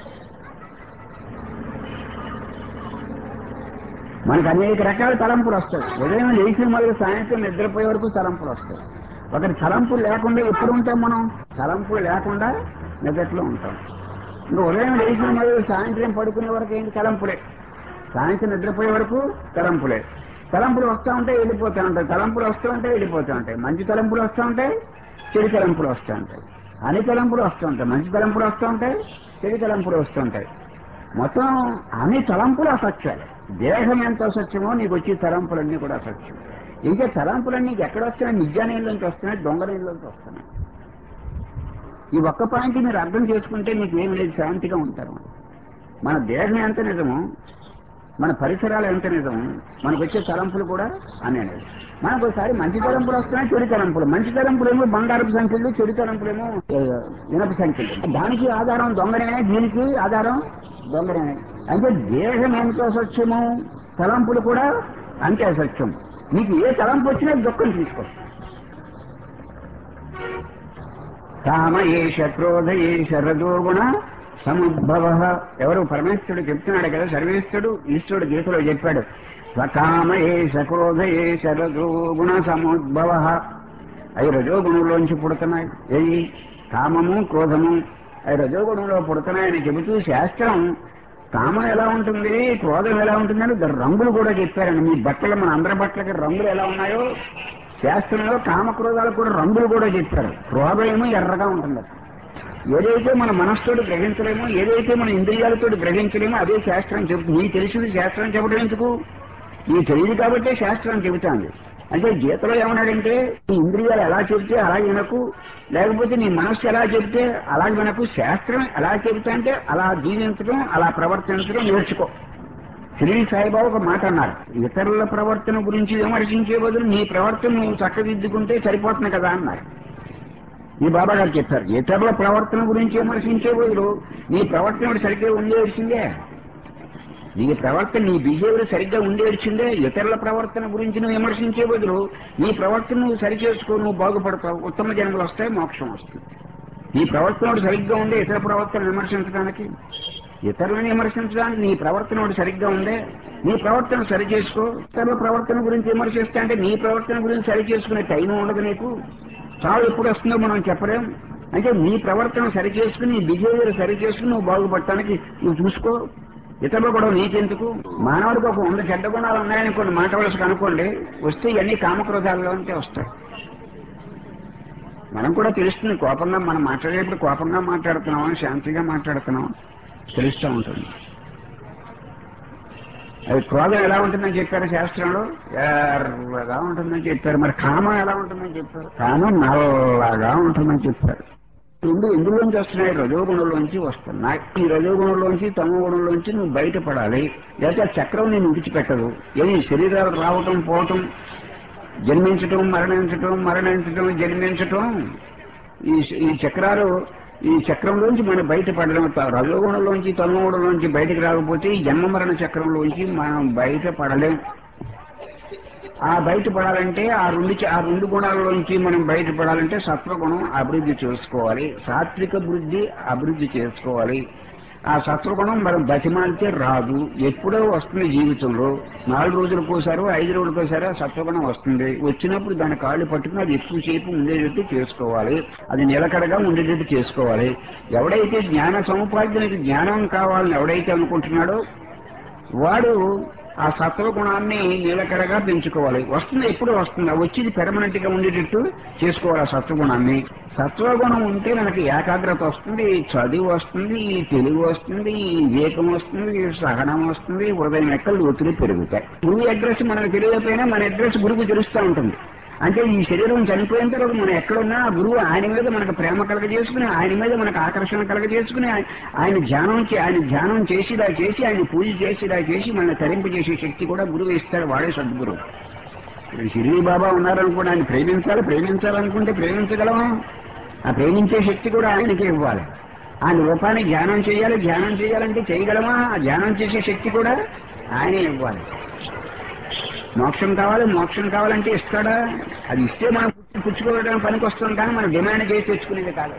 మనకు అనేక రకాల తలంపులు వస్తాయి ఉదయం లేచిన మొదలు సాయంత్రం నిద్రపోయే వరకు తలంపులు వస్తాయి ఒకటి తలంపులు లేకుండా ఎప్పుడు ఉంటాం మనం తలంపులు లేకుండా నిద్రలో ఉంటాం ఇంకా ఉదయం లేచిన మొదలు సాయంత్రం పడుకునే వరకు ఏంటి తలంపులే సాయంత్రం నిద్రపోయే వరకు తలంపులే తలంపులు వస్తూ ఉంటాయి వెళ్ళిపోతూ ఉంటాయి తలంపులు వస్తూ ఉంటాయి వెళ్ళిపోతూ ఉంటాయి మంచి తలంపులు వస్తూ ఉంటాయి చెడు తలంపులు వస్తూ ఉంటాయి అన్ని తలంపులు వస్తూ ఉంటాయి మంచి తలంపులు వస్తూ ఉంటాయి చెడు తలంపులు వస్తూ ఉంటాయి మొత్తం అన్ని తలంపులు అసత్యాలు దేహం ఎంత అసత్యమో నీకు వచ్చే తలంపులన్నీ కూడా అసత్యం ఇంకా తలంపులన్నీ నీకు ఎక్కడ వస్తున్నాయి నిజా నీళ్ళలోంచి వస్తున్నాయి దొంగ నీళ్ళలోంచి వస్తున్నాయి ఈ ఒక్క పాయింట్ మీరు అర్థం చేసుకుంటే మీకు ఏమి లేదు శాంతిగా ఉంటారు మన దేహం ఎంత నిజమో మన పరిసరాలు ఎంత నిజమో మనకు వచ్చే తలంపులు కూడా అనే నిజం మనకు ఒకసారి మంచి తలంపులు వస్తున్నాయి చెడు తలంపులు మంచి తలంపులేమో బంగారపు సంఖ్యలు చెడు తలంపులేమో ఏ, ఇనప సంఖ్యలు దానికి ఆధారం దొంగనే దీనికి ఆధారం దొంగనే అంటే దేహం ఎంత అసత్యమో తలంపులు కూడా అంతే అసత్యం నీకు ఏ తలంపు వచ్చినా దుఃఖం తీసుకొస్తుంది కామ ఏష క్రోధ ఏష రజోగుణ సముద్భవ ఎవరు పరమేశ్వరుడు చెప్తున్నాడు కదా సర్వేశ్వరుడు ఈశ్వరుడు గీతలో చెప్పాడు స్వకామ ఏష క్రోధ ఏష రజోగుణ సముద్భవ అవి రజోగుణంలోంచి పుడుతున్నాయి ఏవి కామము క్రోధము అవి రజోగుణంలో పుడుతున్నాయని చెబుతూ శాస్త్రం కామం ఎలా ఉంటుంది క్రోధం ఎలా ఉంటుందని దాని రంగులు కూడా చెప్పారండి మీ బట్టలు మన అందరి బట్టలకి రంగులు ఎలా ఉన్నాయో శాస్త్రంలో కామక్రోధాలు కూడా రంగులు కూడా చెప్పారు క్రోధం ఏమో ఎర్రగా ఉంటుంది ఏదైతే మన మనస్సుతోటి గ్రహించలేమో ఏదైతే మన ఇంద్రియాలతో గ్రహించలేమో అదే శాస్త్రం చెబుతుంది నీకు తెలిసింది శాస్త్రం చెప్పడం ఎందుకు నీకు తెలియదు కాబట్టే శాస్త్రం చెబుతాంది అంటే గీతలో ఏమన్నాడంటే నీ ఇంద్రియాలు ఎలా చెబితే అలా వినకు లేకపోతే నీ మనస్సు ఎలా చెబితే అలా వినకు శాస్త్రం ఎలా చెబుతా అంటే అలా జీవించడం అలా ప్రవర్తించడం నేర్చుకో షిరిడి సాయిబాబు ఒక మాట అన్నారు ఇతరుల ప్రవర్తన గురించి విమర్శించే బదులు నీ ప్రవర్తన నువ్వు చక్కదిద్దుకుంటే సరిపోతుంది కదా అన్నారు ఈ బాబా గారు చెప్పారు ఇతరుల ప్రవర్తన గురించి విమర్శించే బదులు నీ ప్రవర్తన సరిగ్గా ఉండేసిందే నీ ప్రవర్తన నీ బిహేవియర్ సరిగ్గా ఉండేసిందే ఇతరుల ప్రవర్తన గురించి నువ్వు విమర్శించే బదులు నీ ప్రవర్తన నువ్వు సరి చేసుకో నువ్వు బాగుపడతావు ఉత్తమ జన్మలు వస్తాయి మోక్షం వస్తుంది నీ ప్రవర్తన ఒకటి సరిగ్గా ఉండే ఇతర ప్రవర్తన విమర్శించడానికి ఇతరులను విమర్శించడానికి నీ ప్రవర్తన ఒకటి సరిగ్గా ఉందే నీ ప్రవర్తన సరి చేసుకో ఇతరుల ప్రవర్తన గురించి విమర్శిస్తా అంటే నీ ప్రవర్తన గురించి సరి చేసుకునే టైం ఉండదు నీకు చావు ఎప్పుడు వస్తుందో మనం చెప్పలేం అంటే నీ ప్రవర్తన సరి చేసుకుని నీ బిహేవియర్ సరి చేసుకుని నువ్వు బాగుపడటానికి నువ్వు చూసుకో ఇతరులు కూడా నీకెందుకు మానవుడికి ఒక వంద చెడ్డ గుణాలు ఉన్నాయని కొన్ని మాట వలసకు అనుకోండి వస్తే ఇవన్నీ కామక్రోధాలలోంటే వస్తాయి మనం కూడా తెలుస్తుంది కోపంగా మనం మాట్లాడేటప్పుడు కోపంగా మాట్లాడుతున్నాం శాంతిగా మాట్లాడుతున్నాం తెలుస్తూ ఉంటుంది అది క్రోధం ఎలా ఉంటుందని చెప్పారు శాస్త్రంలో ఎర్రగా ఉంటుందని చెప్పారు మరి కామం ఎలా ఉంటుందని చెప్పారు కామం నల్లగా ఉంటుందని చెప్పారు రెండు ఎందులోంచి వస్తున్నాయి రజోగుణంలోంచి వస్తున్నాయి ఈ రజోగుణంలోంచి తమ గుణంలోంచి నువ్వు బయటపడాలి లేకపోతే ఆ చక్రం నేను విడిచిపెట్టదు ఏది శరీరాలు రావటం పోవటం జన్మించటం మరణించటం మరణించటం జన్మించటం ఈ ఈ చక్రాలు ఈ చక్రంలోంచి మనం బయటపడలేం రజోగుణంలోంచి తమోగుణంలోంచి బయటకు రాకపోతే ఈ జన్మ మరణ చక్రంలోంచి మనం బయటపడలేం ఆ బయటపడాలంటే ఆ రెండు చ- ఆ రెండు గుణాలలోంచి మనం బయటపడాలంటే సత్వగుణం అభివృద్ధి చేసుకోవాలి సాత్విక బుద్ధి అభివృద్ధి చేసుకోవాలి ఆ సత్వగుణం మనం బతిమాలితే రాదు ఎప్పుడో వస్తుంది జీవితంలో నాలుగు రోజులకు ఒకసారి ఐదు రోజులకు ఒకసారి ఆ సత్వగుణం వస్తుంది వచ్చినప్పుడు దాని కాళ్ళు పట్టుకుని అది ఎక్కువసేపు ఉండేటట్టు చేసుకోవాలి అది నిలకడగా ఉండేటట్టు చేసుకోవాలి ఎవడైతే జ్ఞాన సముపార్జనకి జ్ఞానం కావాలని ఎవడైతే అనుకుంటున్నాడో వాడు ఆ సత్వగుణాన్ని నిలకడగా పెంచుకోవాలి వస్తుంది ఎప్పుడు వస్తుంది అది వచ్చేది పెర్మనెంట్ గా ఉండేటట్టు చేసుకోవాలి ఆ సత్వగుణాన్ని సత్వగుణం ఉంటే మనకి ఏకాగ్రత వస్తుంది చదువు వస్తుంది తెలివి వస్తుంది వివేకం వస్తుంది సహనం వస్తుంది హృదయం ఎక్కలు ఒత్తిడి పెరుగుతాయి గురువు అడ్రస్ మనకు తెలియకపోయినా మన అడ్రస్ గురువు తెలుస్తూ ఉంటుంది అంటే ఈ శరీరం చనిపోయిన తర్వాత మనం ఎక్కడున్నా ఆ గురువు ఆయన మీద మనకు ప్రేమ కలగజేసుకుని ఆయన మీద మనకు ఆకర్షణ కలగజేసుకుని ఆయన- ఆయన ధ్యానం చే- ఆయన ధ్యానం చేసిలా చేసి ఆయన పూజ చేసిలా చేసి మన తరింపజేసే శక్తి కూడా గురువు ఇస్తాడు వాడే సద్గురువు ఇప్పుడు షిరిడి బాబా ఉన్నారనుకోండి ఆయన ప్రేమించాలి ప్రేమించాలనుకుంటే ప్రేమించగలమా ఆ ప్రేమించే శక్తి కూడా ఆయనకే ఇవ్వాలి ఆ రూపాన్ని ధ్యానం చేయాలి ధ్యానం చేయాలంటే చేయగలమా ఆ ధ్యానం చేసే శక్తి కూడా ఆయనే ఇవ్వాలి మోక్షం కావాలి మోక్షం కావాలంటే ఇస్తాడా అది ఇస్తే మనం పుచ్చి- పుచ్చుకోవడానికి పనికి వస్తుంది కానీ మనం డిమాండ్ చేసి తెచ్చుకునేది కాదు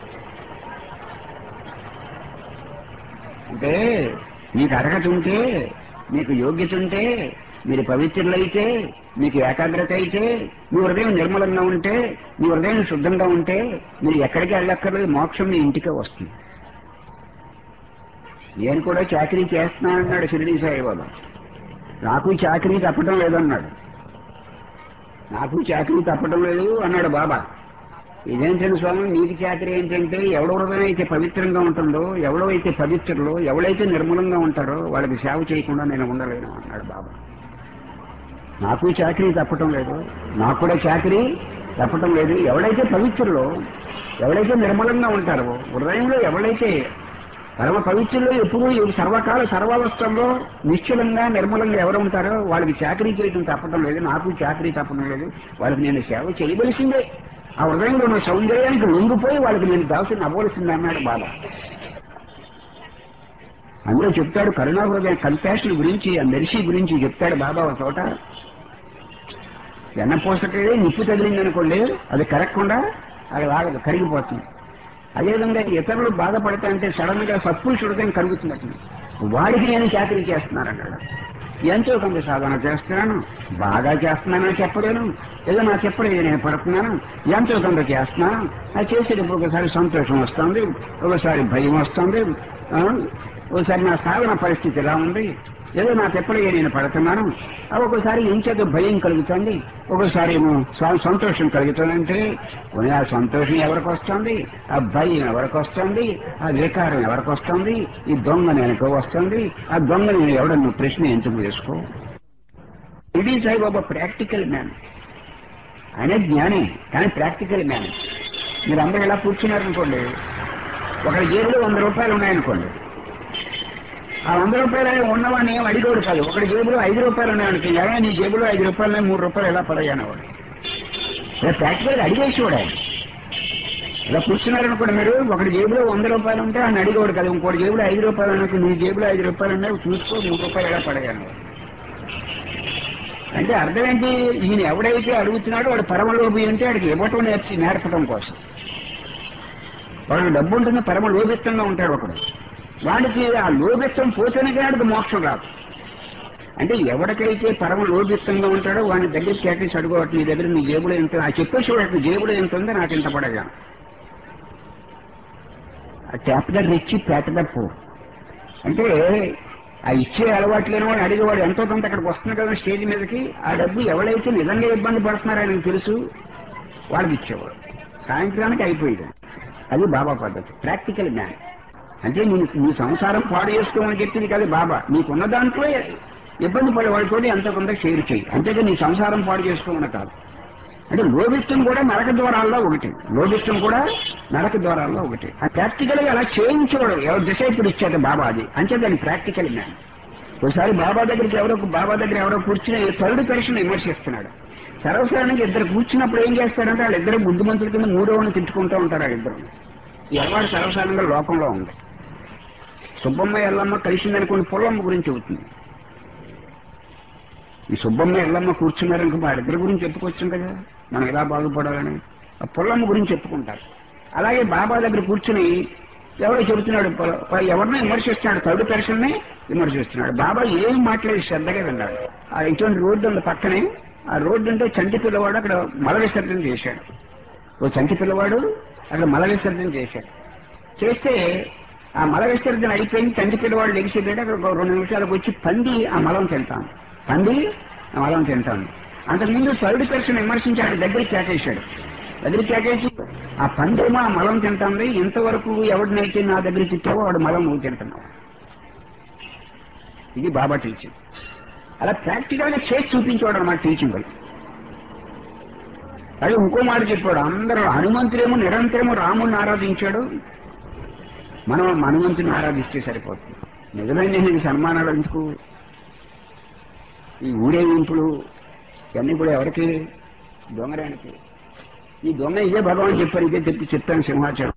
అంటే మీకు అర్హత ఉంటే మీకు యోగ్యత ఉంటే మీరు పవిత్రులైతే మీకు ఏకాగ్రత అయితే మీ హృదయం నిర్మలంగా ఉంటే మీ హృదయం శుద్ధంగా ఉంటే మీరు ఎక్కడికి వెళ్ళక్కర్లేదు మోక్షం మీ ఇంటికే వస్తుంది నేను కూడా చాకరీ చేస్తున్నానన్నాడు షిరిడి సాయిబాబా నాకు చాకరీ తప్పటం లేదన్నాడు నాకు చాకరీ తప్పటం లేదు అన్నాడు బాబా ఇదేంటండి స్వామి నీకు చాకరీ ఏంటంటే ఎవడో హృదయం అయితే పవిత్రంగా ఉంటుందో ఎవడో అయితే పవిత్రులో ఎవడైతే నిర్మలంగా ఉంటారో వాళ్ళకి సేవ చేయకుండా నేను ఉండలేను అన్నాడు బాబా నాకు చాకరీ తప్పటం లేదు నాకు కూడా చాకరీ తప్పటం లేదు ఎవడైతే పవిత్రులో ఎవడైతే నిర్మలంగా ఉంటారో హృదయంలో ఎవడైతే పరమ పవిత్రుల్లో ఎప్పుడు ఈ సర్వకాల సర్వావస్థల్లో నిశ్చలంగా నిర్మలంగా ఎవరు ఉంటారో వాళ్ళకి చాకరీ చేయడం తప్పడం లేదు నాకు చాకరీ తప్పడం లేదు వాళ్ళకి నేను సేవ చేయవలసిందే ఆ హృదయంలో ఉన్న సౌందర్యానికి లొంగిపోయి వాళ్ళకి నేను దాసుని అవ్వవలసిందే అన్నాడు బాబా అందులో చెప్తాడు కరుణా హృదయం కంపాషన్ గురించి ఆ మెరిసి గురించి చెప్తాడు బాబా ఒక చోట వెన్నపోసకే నిప్పు తగిలింది అనుకోండి అది కరగకుండా అది లాగదు కరిగిపోతుంది అదేవిధంగా ఇతరులు బాధపడతాయంటే సడన్ గా సత్పురుషుడిగా కలుగుతున్నట్టు వాడికి నేను చాకరీ చేస్తున్నాను అన్నాడు ఎంతో కొంత సాధన చేస్తున్నాను బాగా చేస్తున్నానని చెప్పలేను ఏదో నా చెప్పలేదు నేను పడుతున్నాను ఎంతో కొంత చేస్తున్నాను అది చేసేటప్పుడు ఒకసారి సంతోషం వస్తుంది ఒకసారి భయం వస్తుంది ఆ, ఒకసారి నా సాధన పరిస్థితి ఎలా ఉంది ఏదో నా తెప్పలే నేను పడుతున్నాను ఆ ఒక్కోసారి ఇంచేత భయం కలుగుతుంది ఒక్కోసారి ఏమో స్వ- సంతోషం కలుగుతుందంటే పోనీ ఆ సంతోషం ఎవరికి వస్తుంది ఆ భయం ఎవరికి వస్తుంది ఆ వికారం ఎవరికి వస్తుంది ఈ దొంగ నేను వస్తుంది ఆ దొంగ నేను ఎవడన్నా ప్రశ్న ఎందుకు వేసుకో ఇది సాయిబాబా ప్రాక్టికల్ మ్యాన్ ఆయన జ్ఞాని కానీ ప్రాక్టికల్ మ్యాన్ మీరు అందరూ ఇలా కూర్చున్నారనుకోండి ఒకరి జేబులో వంద రూపాయలు ఉన్నాయనుకోండి ఆ వంద రూపాయలు ఉన్నవాడిని ఏం అడిగోడు కాదు ఒకటి జేబులో ఐదు రూపాయలు ఉన్నాయనుకో ఎలా నీ జేబులో ఐదు రూపాయలు ఉన్నాయి, మూడు రూపాయలు ఎలా పడయ్యాను వాడు ఇలా ప్రాక్టికల్ అడిగేసేవాడు ఆయన ఇలా కూర్చున్నారనుకోండి మీరు ఒకటి జేబులో వంద రూపాయలు ఉంటే ఆయన అడిగేవాడు కదా ఇంకోటి జేబులో ఐదు రూపాయలు అనుకో నీ జేబులో ఐదు రూపాయలు ఉన్నాయి చూసుకో మూడు రూపాయలు ఎలా పడగాను అంటే అర్థం ఏంటి ఈయన ఎవడైతే అడుగుతున్నాడో వాడు పరమలోభి అంటే వాడికి ఇవ్వటం నేర్చి నేర్పడం కోసం వాడు డబ్బు ఉంటుంది పరమ లోభిత్తంగా ఉంటాడు ఒకడు వాడికి ఆ లోభిత్వం పోతేనే కానీ వాడికి మోక్షం రాదు అంటే ఎవరికైతే పరమ లోభిత్తంగా ఉంటాడో వాడిని దగ్గర కేటేసి అడుకోవట్టు నీ దగ్గర నీ జేబులో ఎంత ఆ చెప్పేసి చూడట్టు జేబులో ఎంత ఉందో నాకు ఇంత పడగా tap the rich pat the poor అంటే ఆ ఇచ్చే అలవాటు లేని వాడు అడిగేవాడు ఎంతో కొంత అక్కడికి వస్తుంది కదా స్టేజ్ మీదకి ఆ డబ్బు ఎవరైతే నిజంగా ఇబ్బంది పడుతున్నారో ఆయనకు తెలుసు వాళ్ళకి ఇచ్చేవాడు సాయంత్రానికి అయిపోయింది అది బాబా పద్ధతి ప్రాక్టికల్ మ్యాన్ అంటే నేను నీ సంసారం పాడు చేసుకోమని చెప్పింది కదా బాబా నీకున్న దాంట్లో ఇబ్బంది పడే వాళ్ళతో ఎంతో కొంత షేర్ చేయి అంతేగా నీ సంసారం పాడు చేసుకోమని కాదు అంటే లోభిష్టం కూడా నరక ద్వారాల్లో ఒకటి లోభిష్టం కూడా నరక ద్వారాల్లో ఒకటి ఆ ప్రాక్టికల్ గా అలా చేయించడం ఎవరు డిసైపుల్ ఇచ్చాడు బాబా అది అంటే దాని ప్రాక్టికల్ మ్యాన్ ఒకసారి బాబా దగ్గరికి ఎవరో బాబా దగ్గర ఎవరో కూర్చుని థర్డ్ పర్సన్ విమర్శిస్తున్నాడు సర్వసాధారణంగా ఇద్దరు కూర్చున్నప్పుడు ఏం చేస్తారంటే వాళ్ళిద్దరు బుద్ధిమంతుల కింద మూడో వాళ్ళని తిట్టుకుంటూ ఉంటారు వాళ్ళిద్దరు ఈ అలవాటు సర్వసాధారణంగా లోకంలో ఉంది సుబ్బమ్మ ఎల్లమ్మ కలిసిందనుకోండి పొల్లమ్మ గురించి అవుతుంది ఈ సుబ్బమ్మ ఎల్లమ్మ కూర్చున్నారనుకో వాళ్ళిద్దరి గురించి చెప్పుకోవచ్చు కదా మనం ఎలా బాగుపడాలని ఆ పొల్లమ్మ గురించి చెప్పుకుంటారు అలాగే బాబా దగ్గర కూర్చుని ఎవరో చెబుతున్నాడు పొల- పొల- ఎవరినో విమర్శిస్తున్నాడు థర్డ్ పర్సన్ ని విమర్శిస్తున్నాడు బాబా ఏం మాట్లాడి శ్రద్ధగా విన్నాడు ఆ ఇటువంటి రోడ్డు ఉంది పక్కనే ఆ రోడ్డు అంటే చంటి పిల్లవాడు అక్కడ మల విసర్జన చేశాడు ఓ చంటి పిల్లవాడు అక్కడ మల విసర్జన చేశాడు చేస్తే ఆ మల విసర్జన అయిపోయింది తండ్రి పిల్లవాడు లెగిసిపోయాడు అక్కడ ఒక రెండు నిమిషాలకు వచ్చి పంది ఆ మలం తింటాను పంది ఆ మలం తింటాను అంతకుముందు థర్డ్ పర్సన్ విమర్శించి అక్కడ దగ్గరికి కేకేశాడు దగ్గరికి కేకేసి ఆ పందేమో ఆ మలం తింటుంది ఇంతవరకు ఎవడినైతే నా దగ్గర తిట్టావో వాడు మలం నువ్వు తింటున్నావు ఇది బాబా టీచింగ్ అలా ప్రాక్టికల్ గా చేసి చూపించేవాడు అన్నమాట టీచింగ్ వల్ల అది ఇంకో మాట చెప్పాడు అందరూ హనుమంతుడేమో నిరంతరము రాముడిని ఆరాధించాడు మనం హనుమంతుని ఆరాధిస్తే సరిపోతుంది నిజమైన నీకు సన్మానాలు ఎందుకు ఈ ఊరేగింపులు ఇవన్నీ కూడా ఎవరికి దొంగరానికి ఈ దొంగ ఇదే భగవాన్ చెప్పారు ఇదే చెప్పి చెప్పాను సింహాచలం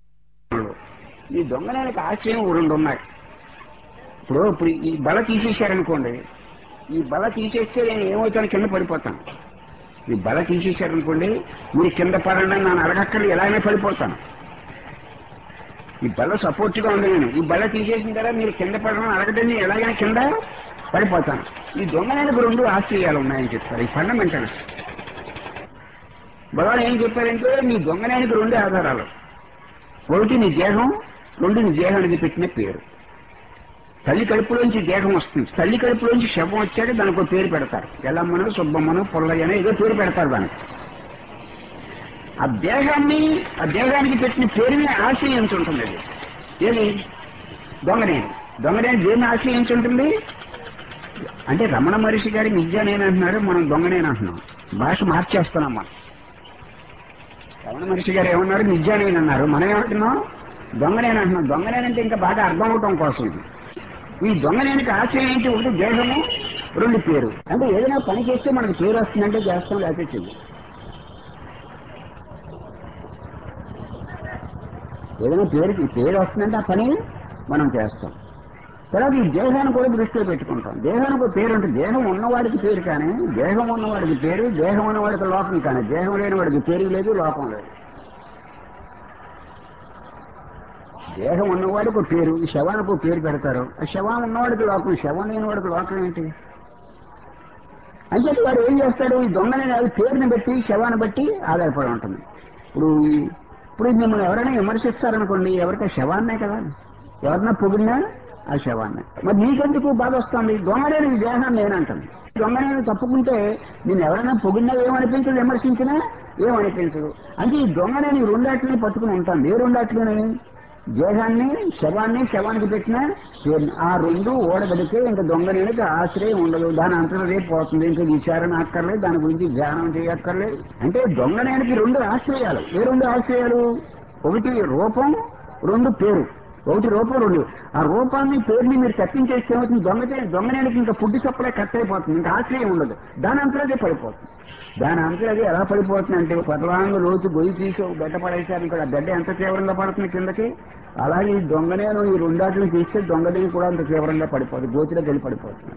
ఈ దొంగరానికి ఆశ్చర్యం రెండు ఉన్నాయి ఇప్పుడు ఇప్పుడు ఈ బల తీసేశారనుకోండి ఈ బల తీసేస్తే నేను ఏమవుతాను కింద పడిపోతాను ఈ బల తీసేశారనుకోండి మీరు కింద పడండి అని నన్ను అడగక్కర్లు ఎలాగైనా పడిపోతాను ఈ బల సపోర్ట్ గా ఉంది నేను ఈ బల తీసేసిన తర్వాత మీరు కింద పడడం అడగడం నేను ఎలాగైనా కింద పడిపోతాను ఈ దొంగనానికి రెండు ఆశ్చర్యాలు ఉన్నాయని చెప్తారు ఈ ఫండమెంటల్ భగవాన్ ఏం చెప్పారంటే నీ దొంగనానికి రెండే ఆధారాలు ఒకటి నీ దేహం రెండు నీ దేహానికి పెట్టిన పేరు తల్లి కడుపులోంచి దేహం వస్తుంది తల్లి కడుపులోంచి శవం వచ్చాక దానికి ఒక పేరు పెడతారు ఎల్లమ్మను సుబ్బమ్మను పుల్లయ్యను ఏదో పేరు పెడతారు దానికి ఆ దేహాన్ని ఆ దేహానికి పెట్టిన పేరుని ఆశ్రయించుంటుంది అది ఏది దొంగనేని దొంగనేని దేన్ని ఆశ్రయించుంటుంది అంటే రమణ మహర్షి గారి నిజానేని అంటున్నారు మనం దొంగనేని అంటున్నాం భాష మార్చేస్తున్నాం మనం రమణ మహర్షి గారు ఏమన్నారు నిజానేని అన్నారు మనం ఏమంటున్నాం దొంగనేని అంటున్నాం దొంగనేనంటే ఇంకా బాగా అర్థం అవటం కోసం ఈ దొంగనేనికి ఆశయం ఏంటి ఒకటి దేహము రెండు పేరు అంటే ఏదైనా పని చేస్తే మనకు పేరు వస్తుందంటే చేస్తాం లేకపోతే చెయ్యి ఏదైనా పేరుకి పేరు వస్తుందంటే ఆ పని మనం చేస్తాం తర్వాత ఈ దేహాన్ని కూడా దృష్టిలో పెట్టుకుంటాం దేహానికి ఒక పేరు ఉంటుంది దేహం ఉన్నవాడికి పేరు కానీ దేహం ఉన్నవాడికి పేరు దేహం ఉన్నవాడికి లోకం కానీ దేహం లేని వాడికి పేరు లేదు లోకం లేదు దేహం ఉన్నవాడికి ఒక పేరు ఈ శవానికి ఒక పేరు పెడతారు ఆ శవం ఉన్నవాడికి లోకం శవం లేని వాడికి లోకం ఏంటి అంచేత వాడు ఏం చేస్తాడు ఈ దొంగని అది పేరుని బట్టి శవాన్ని బట్టి ఆధారపడి ఉంటుంది ఇప్పుడు ఈ- ఇప్పుడు మిమ్మల్ని ఎవరైనా విమర్శిస్తారనుకోండి ఎవరికై శవాన్నే కదా ఎవరన్నా పొగిడినా ఆ శవాన్ని మరి నీకెందుకు బాధ వస్తుంది దొంగలేని ఈ దేహాన్ని నేనంటాను దొంగనేని తప్పుకుంటే నేను ఎవరైనా పొగిడినా ఏమనిపించదు విమర్శించినా ఏమనిపించదు అంటే ఈ దొంగనేని రెండాట్లని పట్టుకుని ఉంటాను ఏ రెండాట్లని దేహాన్ని శవాన్ని శవానికి పెట్టిన పేరుని. ఆ రెండు ఓడగడితే ఇంకా దొంగనేనికి ఆశ్రయం ఉండదు దాని అంతలో రేపు పోతుంది ఇంకా విచారణ అక్కర్లేదు దాని గురించి ధ్యానం చేయక్కర్లేదు అంటే దొంగనేనికి రెండు ఆశ్రయాలు ఏ రెండు ఆశ్రయాలు ఒకటి రూపం రెండు పేరు ఒకటి రూపం రెండు ఆ రూపాన్ని పేరుని మీరు తప్పించేస్తే ఏమవుతుంది దొంగతే దొంగనేనికి ఇంకా ఫుడ్ సప్లై కట్ అయిపోతుంది ఇంకా ఆశ్రయం ఉండదు దాని అంతలోదే పడిపోతుంది దాని అంతలో అది ఎలా పడిపోతుంది అంటే పదవాంగు లోతు గొయ్యి తీసి ఒక గడ్డ పడేశారు ఇక్కడ గడ్డ ఎంత తీవ్రంగా పడుతుంది కిందకి అలాగే ఈ దొంగనేను ఈ రెండాటిని తీస్తే దొంగదేని కూడా అంత తీవ్రంగా పడిపోతుంది గోతిలోకి వెళ్ళి పడిపోతుంది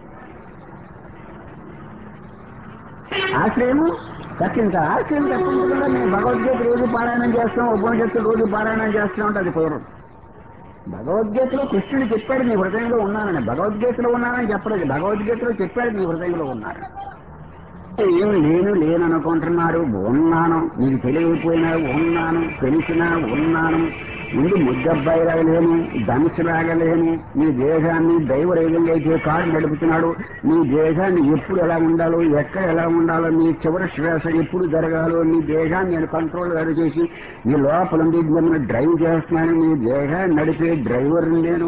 ఆశ్రయము తప్పించ ఆశ్రయం తప్పించకుండా మేము భగవద్గీత రోజు పారాయణం చేస్తాం ఉపనిషత్తు రోజు పారాయణం చేస్తాం అంటే అది కుదరదు భగవద్గీతలో కృష్ణుడు చెప్పాడు నీ హృదయంలో ఉన్నానని భగవద్గీతలో ఉన్నానని చెప్పలేదు భగవద్గీతలో చెప్పాడు నీ హృదయంలో ఉన్నాను ఏమి లేను లేననుకుంటున్నారు ఉన్నాను నీకు తెలియకపోయినా ఉన్నాను తెలిసినా ఉన్నాను ముందు ముద్దబ్బాయిలాగా లేను ధనుసులాగా లేను నీ దేశాన్ని దైవ రేగంగా అయితే కారు నడుపుతున్నాడు నీ దేశాన్ని ఎప్పుడు ఎలా ఉండాలో ఎక్కడ ఎలా ఉండాలో నీ చివరి శ్వాస ఎప్పుడు జరగాలో నీ దేశాన్ని నేను కంట్రోల్ చేసి నీ లోపల ఉండి మిమ్మల్ని డ్రైవ్ చేస్తున్నాను నీ దేశాన్ని నడిపే డ్రైవర్ నేను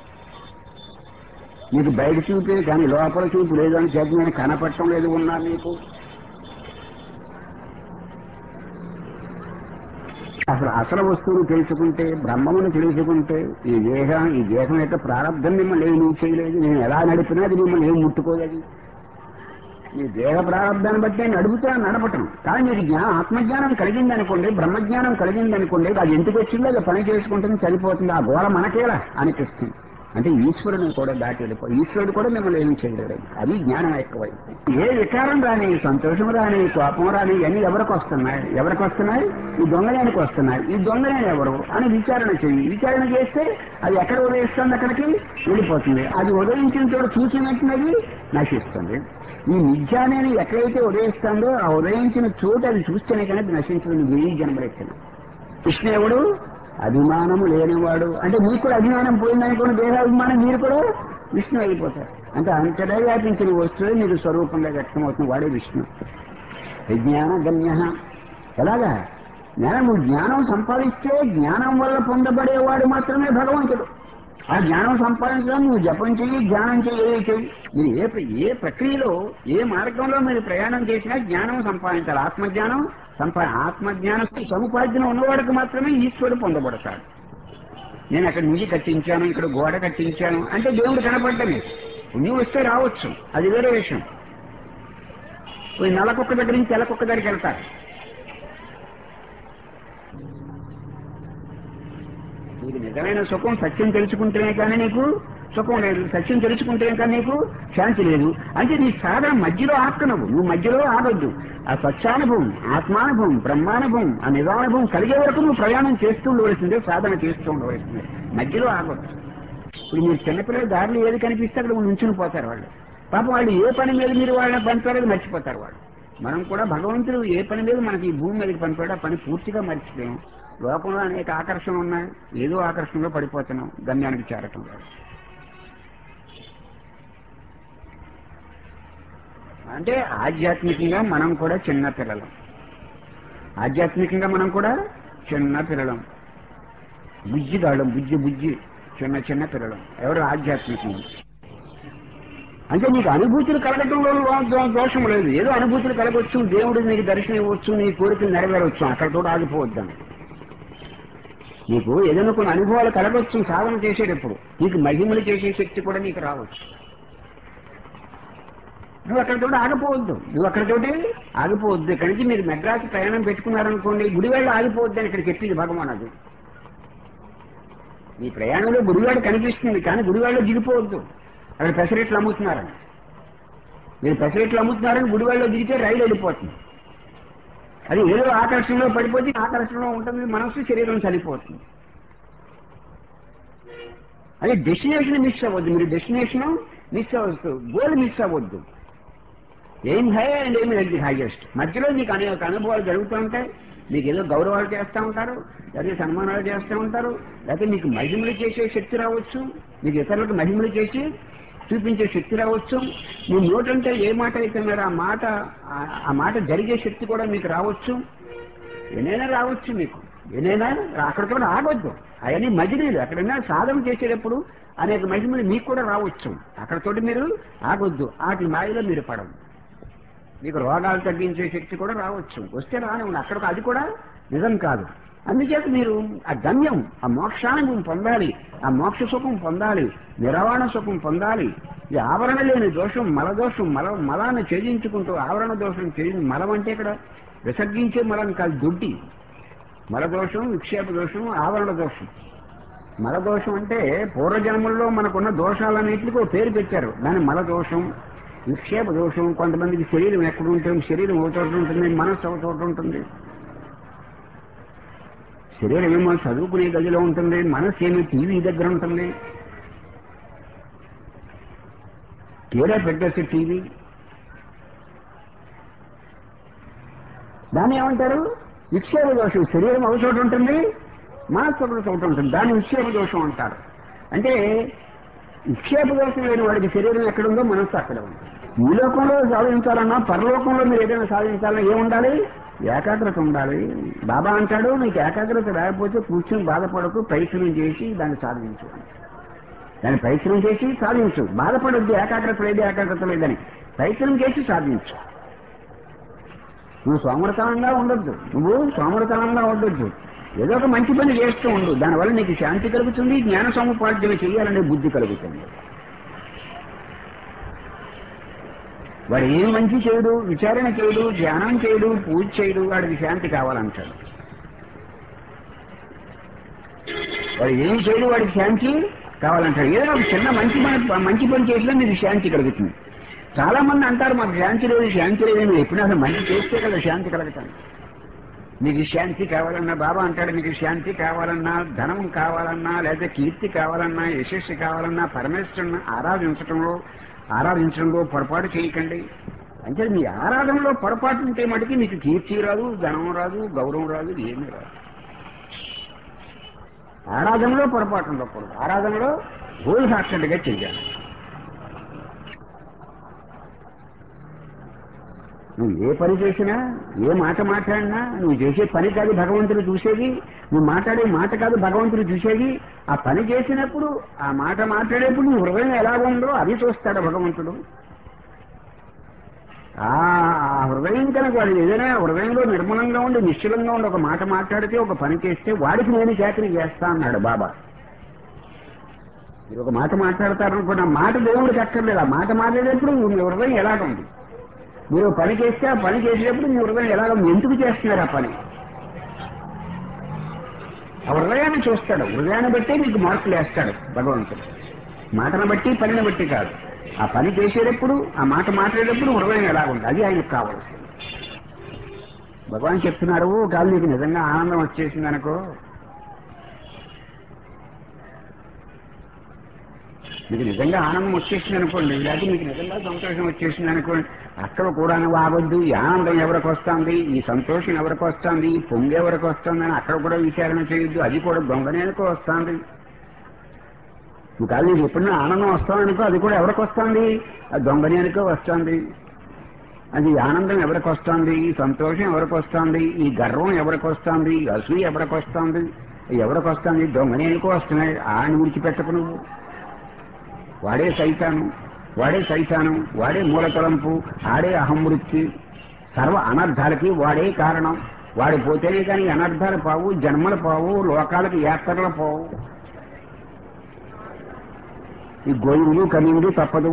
నీకు బయట చూపే కానీ లోపల చూపు లేదని చెప్పి నేను కనపడటం లేదు ఉన్నా నీకు అసలు అసలు వస్తువును తెలుసుకుంటే బ్రహ్మమును తెలుసుకుంటే ఈ దేహం ఈ దేహం యొక్క ప్రారంభం మిమ్మల్ని ఏమి చేయలేదు నేను ఎలా నడిపినా అది మిమ్మల్ని ఏమి ముట్టుకోలేదు ఈ దేహ ప్రారంభాన్ని బట్టి నేను నడుపుతా నడపటం కానీ మీకు జ్ఞానం ఆత్మజ్ఞానం కలిగిందనుకోండి బ్రహ్మజ్ఞానం కలిగిందనుకోండి అది ఎందుకు వచ్చిందో అది పని చేసుకుంటుంది చనిపోతుంది ఆ గోడ మనకేలా అనిపిస్తుంది అంటే ఈశ్వరుని కూడా దాటి వెళ్ళిపో ఈశ్వరుడు కూడా మిమ్మల్ని ఏం చేయలేడు అది జ్ఞానం ఎక్కువైపు ఏ వికారం రాని సంతోషం రాని కోపం రాని ఇవన్నీ ఎవరికి వస్తున్నాయి ఎవరికి వస్తున్నాయి ఈ దొంగలేనికి వస్తున్నాయి ఈ దొంగలేని ఎవరు అని విచారణ చెయ్యి విచారణ చేస్తే అది ఎక్కడ ఉదయిస్తుంది అక్కడికి వెళ్ళిపోతుంది అది ఉదయించిన చోట చూసిన వెంటనే అది నశిస్తుంది ఈ నిత్యానేని ఎక్కడైతే ఉదయిస్తుందో ఆ ఉదయించిన చోటు అది చూస్తేనే కానీ అది నశించదు వెయ్యి జన్మలెక్కిన కృష్ణేవుడు అభిమానము లేనివాడు అంటే మీకు కూడా అభిమానం పోయిందనుకోండి దేహాభిమానం మీరు కూడా విష్ణు అయిపోతారు అంటే అంతటా వ్యాపించిన వస్తువే మీకు స్వరూపంగా వ్యక్తమవుతుంది వాడే విష్ణు విజ్ఞాన గమ్య ఎలాగా జ్ఞానం నువ్వు జ్ఞానం సంపాదిస్తే జ్ఞానం వల్ల పొందబడేవాడు మాత్రమే భగవంతుడు ఆ జ్ఞానం సంపాదించడం నువ్వు జపం చెయ్యి జ్ఞానం చెయ్యి ఏ చెయ్యి మీరు ఏ ప్ర- ఏ ప్రక్రియలో ఏ మార్గంలో మీరు ప్రయాణం చేసినా జ్ఞానం సంపాదించాలి ఆత్మజ్ఞానం సంపా ఆత్మజ్ఞానం సముపార్జన ఉన్నవాడికి మాత్రమే ఈశ్వరుడు పొందబడతాడు నేను అక్కడ నిధి కట్టించాను ఇక్కడ గోడ కట్టించాను అంటే దేవుడు కనపడ్డమే పుణ్యం వస్తే రావచ్చు అది వేరే విషయం ఈ నలకొక్క దగ్గర నుంచి తెలకొక్క దగ్గరికి వెళ్తారు నీకు నిజమైన సుఖం సత్యం తెలుసుకుంటేనే కానీ నీకు సుఖం లేదు సత్యం తెలుసుకుంటేనే కానీ నీకు శాంతి లేదు అంటే నీ సాధన మధ్యలో ఆక్కనవు నువ్వు మధ్యలో ఆగొద్దు ఆ సత్యానుభవం ఆత్మానుభవం బ్రహ్మానుభవం ఆ నిజానుభవం కలిగే వరకు నువ్వు ప్రయాణం చేస్తూ ఉండవలసిందే సాధన చేస్తూ ఉండవలసిందే మధ్యలో ఆగొద్దు ఇప్పుడు మీరు చిన్నపిల్లల దారిలో ఏది కనిపిస్తే అక్కడ నుంచుని పోతారు వాళ్ళు పాపం వాళ్ళు ఏ పని మీద మీరు వాళ్ళని పంపారో అది మర్చిపోతారు వాళ్ళు మనం కూడా భగవంతుడు ఏ పని మీద మనకి ఈ భూమి మీదకి పంపాడో ఆ పని పూర్తిగా మర్చిపోయాం లోకంలో అనేక ఆకర్షణలు ఉన్నాయి ఏదో ఆకర్షణలో పడిపోతున్నాం గమ్యానికి చేరటం లేదు అంటే ఆధ్యాత్మికంగా మనం కూడా చిన్న పిల్లలం ఆధ్యాత్మికంగా మనం కూడా చిన్న పిల్లలం బుజ్జి గాళ్ళం బుజ్జి బుజ్జి చిన్న చిన్న పిల్లలం ఎవరు ఆధ్యాత్మికంగా అంటే నీకు అనుభూతులు కలగటంలో దో- దోషం లేదు ఏదో అనుభూతులు కలగవచ్చు దేవుడు నీకు దర్శనం ఇవ్వచ్చు నీ కోరికలు నెరవేరవచ్చు అక్కడతో ఆగిపోవద్దని నీకు ఏదైనా కొన్ని అనుభవాలు కలగవచ్చు సాధన చేసేటప్పుడు నీకు మహిమలు చేసే శక్తి కూడా నీకు రావచ్చు నువ్వు అక్కడితో ఆగిపోవద్దు నువ్వు అక్కడితోటి ఆగిపోవద్దు ఇక్కడి నుంచి మీరు మెడ్రాస్ ప్రయాణం పెట్టుకున్నారనుకోండి గుడివాళ్ళు ఆగిపోవద్దు అని ఇక్కడ చెప్పింది భగవాన్ అది ఈ ప్రయాణంలో గుడివాడ కనిపిస్తుంది కానీ గుడివాడలో దిగిపోవద్దు అక్కడ పెసరెట్లు అమ్ముతున్నారని మీరు పెసరెట్లు అమ్ముతున్నారని గుడివాడలో దిగితే రైలు వెళ్ళిపోతుంది అది ఏదో ఆకర్షణలో పడిపోతే ఆకర్షణలో ఉంటుంది మనస్సు శరీరం చనిపోతుంది అది డెస్టినేషన్ మిస్ అవ్వద్దు మీరు డెస్టినేషన్ మిస్ అవ్వద్దు గోల్ మిస్ అవ్వద్దు aim high and aim the highest మధ్యలో మీకు అనేక అనుభవాలు జరుగుతూ ఉంటాయి మీకు ఏదో గౌరవాలు చేస్తూ ఉంటారు లేకపోతే సన్మానాలు చేస్తూ ఉంటారు లేకపోతే మీకు మహిమలు చేసే శక్తి రావచ్చు మీకు ఇతరులకు మహిమలు చేసి చూపించే శక్తి రావచ్చు మీ నోటంటే ఏ మాట అయితే ఉన్నారో ఆ మాట ఆ- ఆ మాట జరిగే శక్తి కూడా మీకు రావచ్చు ఏనైనా రావచ్చు మీకు ఏనైనా అక్కడికి కూడా ఆగొద్దు అవన్నీ మజిలీలు అక్కడైనా సాధన చేసేటప్పుడు అనేక మహిమలు మీకు కూడా రావచ్చు అక్కడతోటి మీరు ఆగొద్దు వాటి మాయలో మీరు పడవు మీకు రోగాలు తగ్గించే శక్తి కూడా రావచ్చు వస్తే రాని అక్కడ అది కూడా నిజం కాదు అందుచేత మీరు ఆ గమ్యం ఆ మోక్షానుభవం పొందాలి ఆ మోక్ష సుఖం పొందాలి నిర్వాణ సుఖం పొందాలి ఈ ఆవరణ లేని దోషం మల దోషం మల మలాన్ని ఛేదించుకుంటూ ఆవరణ దోషం ఛేది మలం అంటే ఇక్కడ విసర్జించే మలం కాదు దొడ్డి మల దోషం విక్షేప దోషం ఆవరణ దోషం మల దోషం అంటే పూర్వజన్మల్లో మనకున్న దోషాలన్నింటికి ఒక పేరు పెట్టారు దాని మల దోషం విక్షేప దోషం కొంతమందికి శరీరం ఎక్కడ ఉంటుంది శరీరం ఒక చోట ఉంటుంది మనస్సు ఒక చోట ఉంటుంది శరీరం ఏమో చదువుకునే గదిలో ఉంటుంది మనస్సు ఏమో టీవీ దగ్గర ఉంటుంది తీరా పెట్టేసి టీవీ దాన్ని ఏమంటారు విక్షేప దోషం శరీరం ఒక చోట ఉంటుంది మనస్సు ఒక చోట ఉంటుంది దాన్ని విక్షేప దోషం అంటారు అంటే విక్షేప దోషం లేని వాడికి శరీరం ఎక్కడుందో మనస్సు అక్కడ ఉంది ఈ లోకంలో సాధించాలన్నా పరలోకంలో మీరు ఏదైనా సాధించాలన్నా ఏముండాలి ఏకాగ్రత ఉండాలి బాబా అంటాడు నీకు ఏకాగ్రత లేకపోతే కూర్చొని బాధపడకు ప్రయత్నం చేసి దాన్ని సాధించు దాన్ని ప్రయత్నం చేసి సాధించు బాధపడొద్దు ఏకాగ్రత లేదు ఏకాగ్రత లేదని ప్రయత్నం చేసి సాధించు నువ్వు సోమరతనంగా ఉండొద్దు నువ్వు సోమరతనంగా ఉండొద్దు ఏదో ఒక మంచి పని చేస్తూ ఉండు దానివల్ల నీకు శాంతి కలుగుతుంది జ్ఞాన సముపార్జన చేయాలనే బుద్ధి కలుగుతుంది వాడు ఏం మంచి చేయడు విచారణ చేయడు ధ్యానం చేయడు పూజ చేయడు వాడికి శాంతి కావాలంటాడు వాడు ఏం చేయడు వాడికి శాంతి కావాలంటాడు ఏదో ఒక చిన్న మంచి పని మంచి పని చేసినా మీకు శాంతి కలుగుతుంది చాలా మంది అంటారు మాకు శాంతి లేదు శాంతి లేదు నువ్వు ఎప్పుడు అసలు మంచి చేస్తే కదా శాంతి కలుగుతాను నీకు శాంతి కావాలన్నా బాబా అంటాడు నీకు శాంతి కావాలన్నా ధనం కావాలన్నా లేదా కీర్తి కావాలన్నా యశస్సు కావాలన్నా పరమేశ్వరుని ఆరాధించటంలో ఆరాధించడంలో పొరపాటు చేయకండి అంటే మీ ఆరాధనలో పొరపాటు ఉంటే మటుకి మీకు కీర్తి రాదు ధనం రాదు గౌరవం రాదు ఏమీ రాదు ఆరాధనలో పొరపాటు ఉండకూడదు ఆరాధనలో హోల్ హార్టెడ్గా చెయ్యాలి నువ్వు ఏ పని చేసినా ఏ మాట మాట్లాడినా నువ్వు చేసే పని కాదు భగవంతుడు చూసేది నువ్వు మాట్లాడే మాట కాదు భగవంతుడు చూసేది ఆ పని చేసినప్పుడు ఆ మాట మాట్లాడేప్పుడు నీ హృదయం ఎలా ఉందో అది చూస్తాడు భగవంతుడు ఆ ఆ హృదయం కనుక వాడు ఏదైనా హృదయంలో నిర్మలంగా ఉండి నిశ్చలంగా ఉండి ఒక మాట మాట్లాడితే ఒక పని చేస్తే వాడికి నేను చాకరీ చేస్తా అన్నాడు బాబా మీరు ఒక మాట మాట్లాడతారనుకున్న మాట దేవుడికి అక్కర్లేదు ఆ మాట మాట్లాడేప్పుడు మీ హృదయం ఎలాగుంది మీరు పని చేస్తే ఆ పని చేసేటప్పుడు మీ హృదయం ఎలాగ ఎందుకు చేస్తున్నారు ఆ పని ఆ హృదయాన్ని చూస్తాడు హృదయాన్ని బట్టి మీకు మార్కులు వేస్తాడు భగవంతుడు మాటను బట్టి పనిని బట్టి కాదు ఆ పని చేసేటప్పుడు ఆ మాట మాట్లాడేటప్పుడు హృదయం ఎలా ఉంది అది ఆయనకు కావాల్సింది భగవాన్ చెప్తున్నారు కాదు నీకు నిజంగా ఆనందం వచ్చేసింది అనుకో మీకు నిజంగా ఆనందం వచ్చేసింది అనుకోండి లేకపోతే మీకు నిజంగా సంతోషం వచ్చేసింది అనుకోండి అక్కడ కూడా నువ్వు ఆగొద్దు ఈ ఆనందం ఎవరికి వస్తుంది ఈ సంతోషం ఎవరికి వస్తుంది ఈ పొంగు ఎవరికి వస్తుంది అని అక్కడ కూడా విచారణ చేయొద్దు అది కూడా దొంగనేనుకో వస్తుంది నువ్వు కాదు నీకు ఎప్పుడైనా ఆనందం వస్తామనుకో అది కూడా ఎవరికి వస్తుంది అది దొంగనేనుకో వస్తుంది అది ఈ ఆనందం ఎవరికి వస్తుంది ఈ సంతోషం ఎవరికి వస్తుంది ఈ గర్వం ఎవరికి వస్తుంది ఈ అసూయ ఎవరికి వస్తుంది ఎవరికి వస్తుంది దొంగనేనుకో వస్తున్నాయి ఆయన విడిచిపెట్టకు నువ్వు వాడే సైతాను వాడే సైతాను వాడే మూలతలంపు ఆడే అహమృత్తి సర్వ అనర్థాలకి వాడే కారణం వాడు పోతేనే కానీ అనర్థాలు పావు జన్మలు పావు లోకాలకు యాత్రలు పోవు ఈ గోయువులు కనీవులు తప్పదు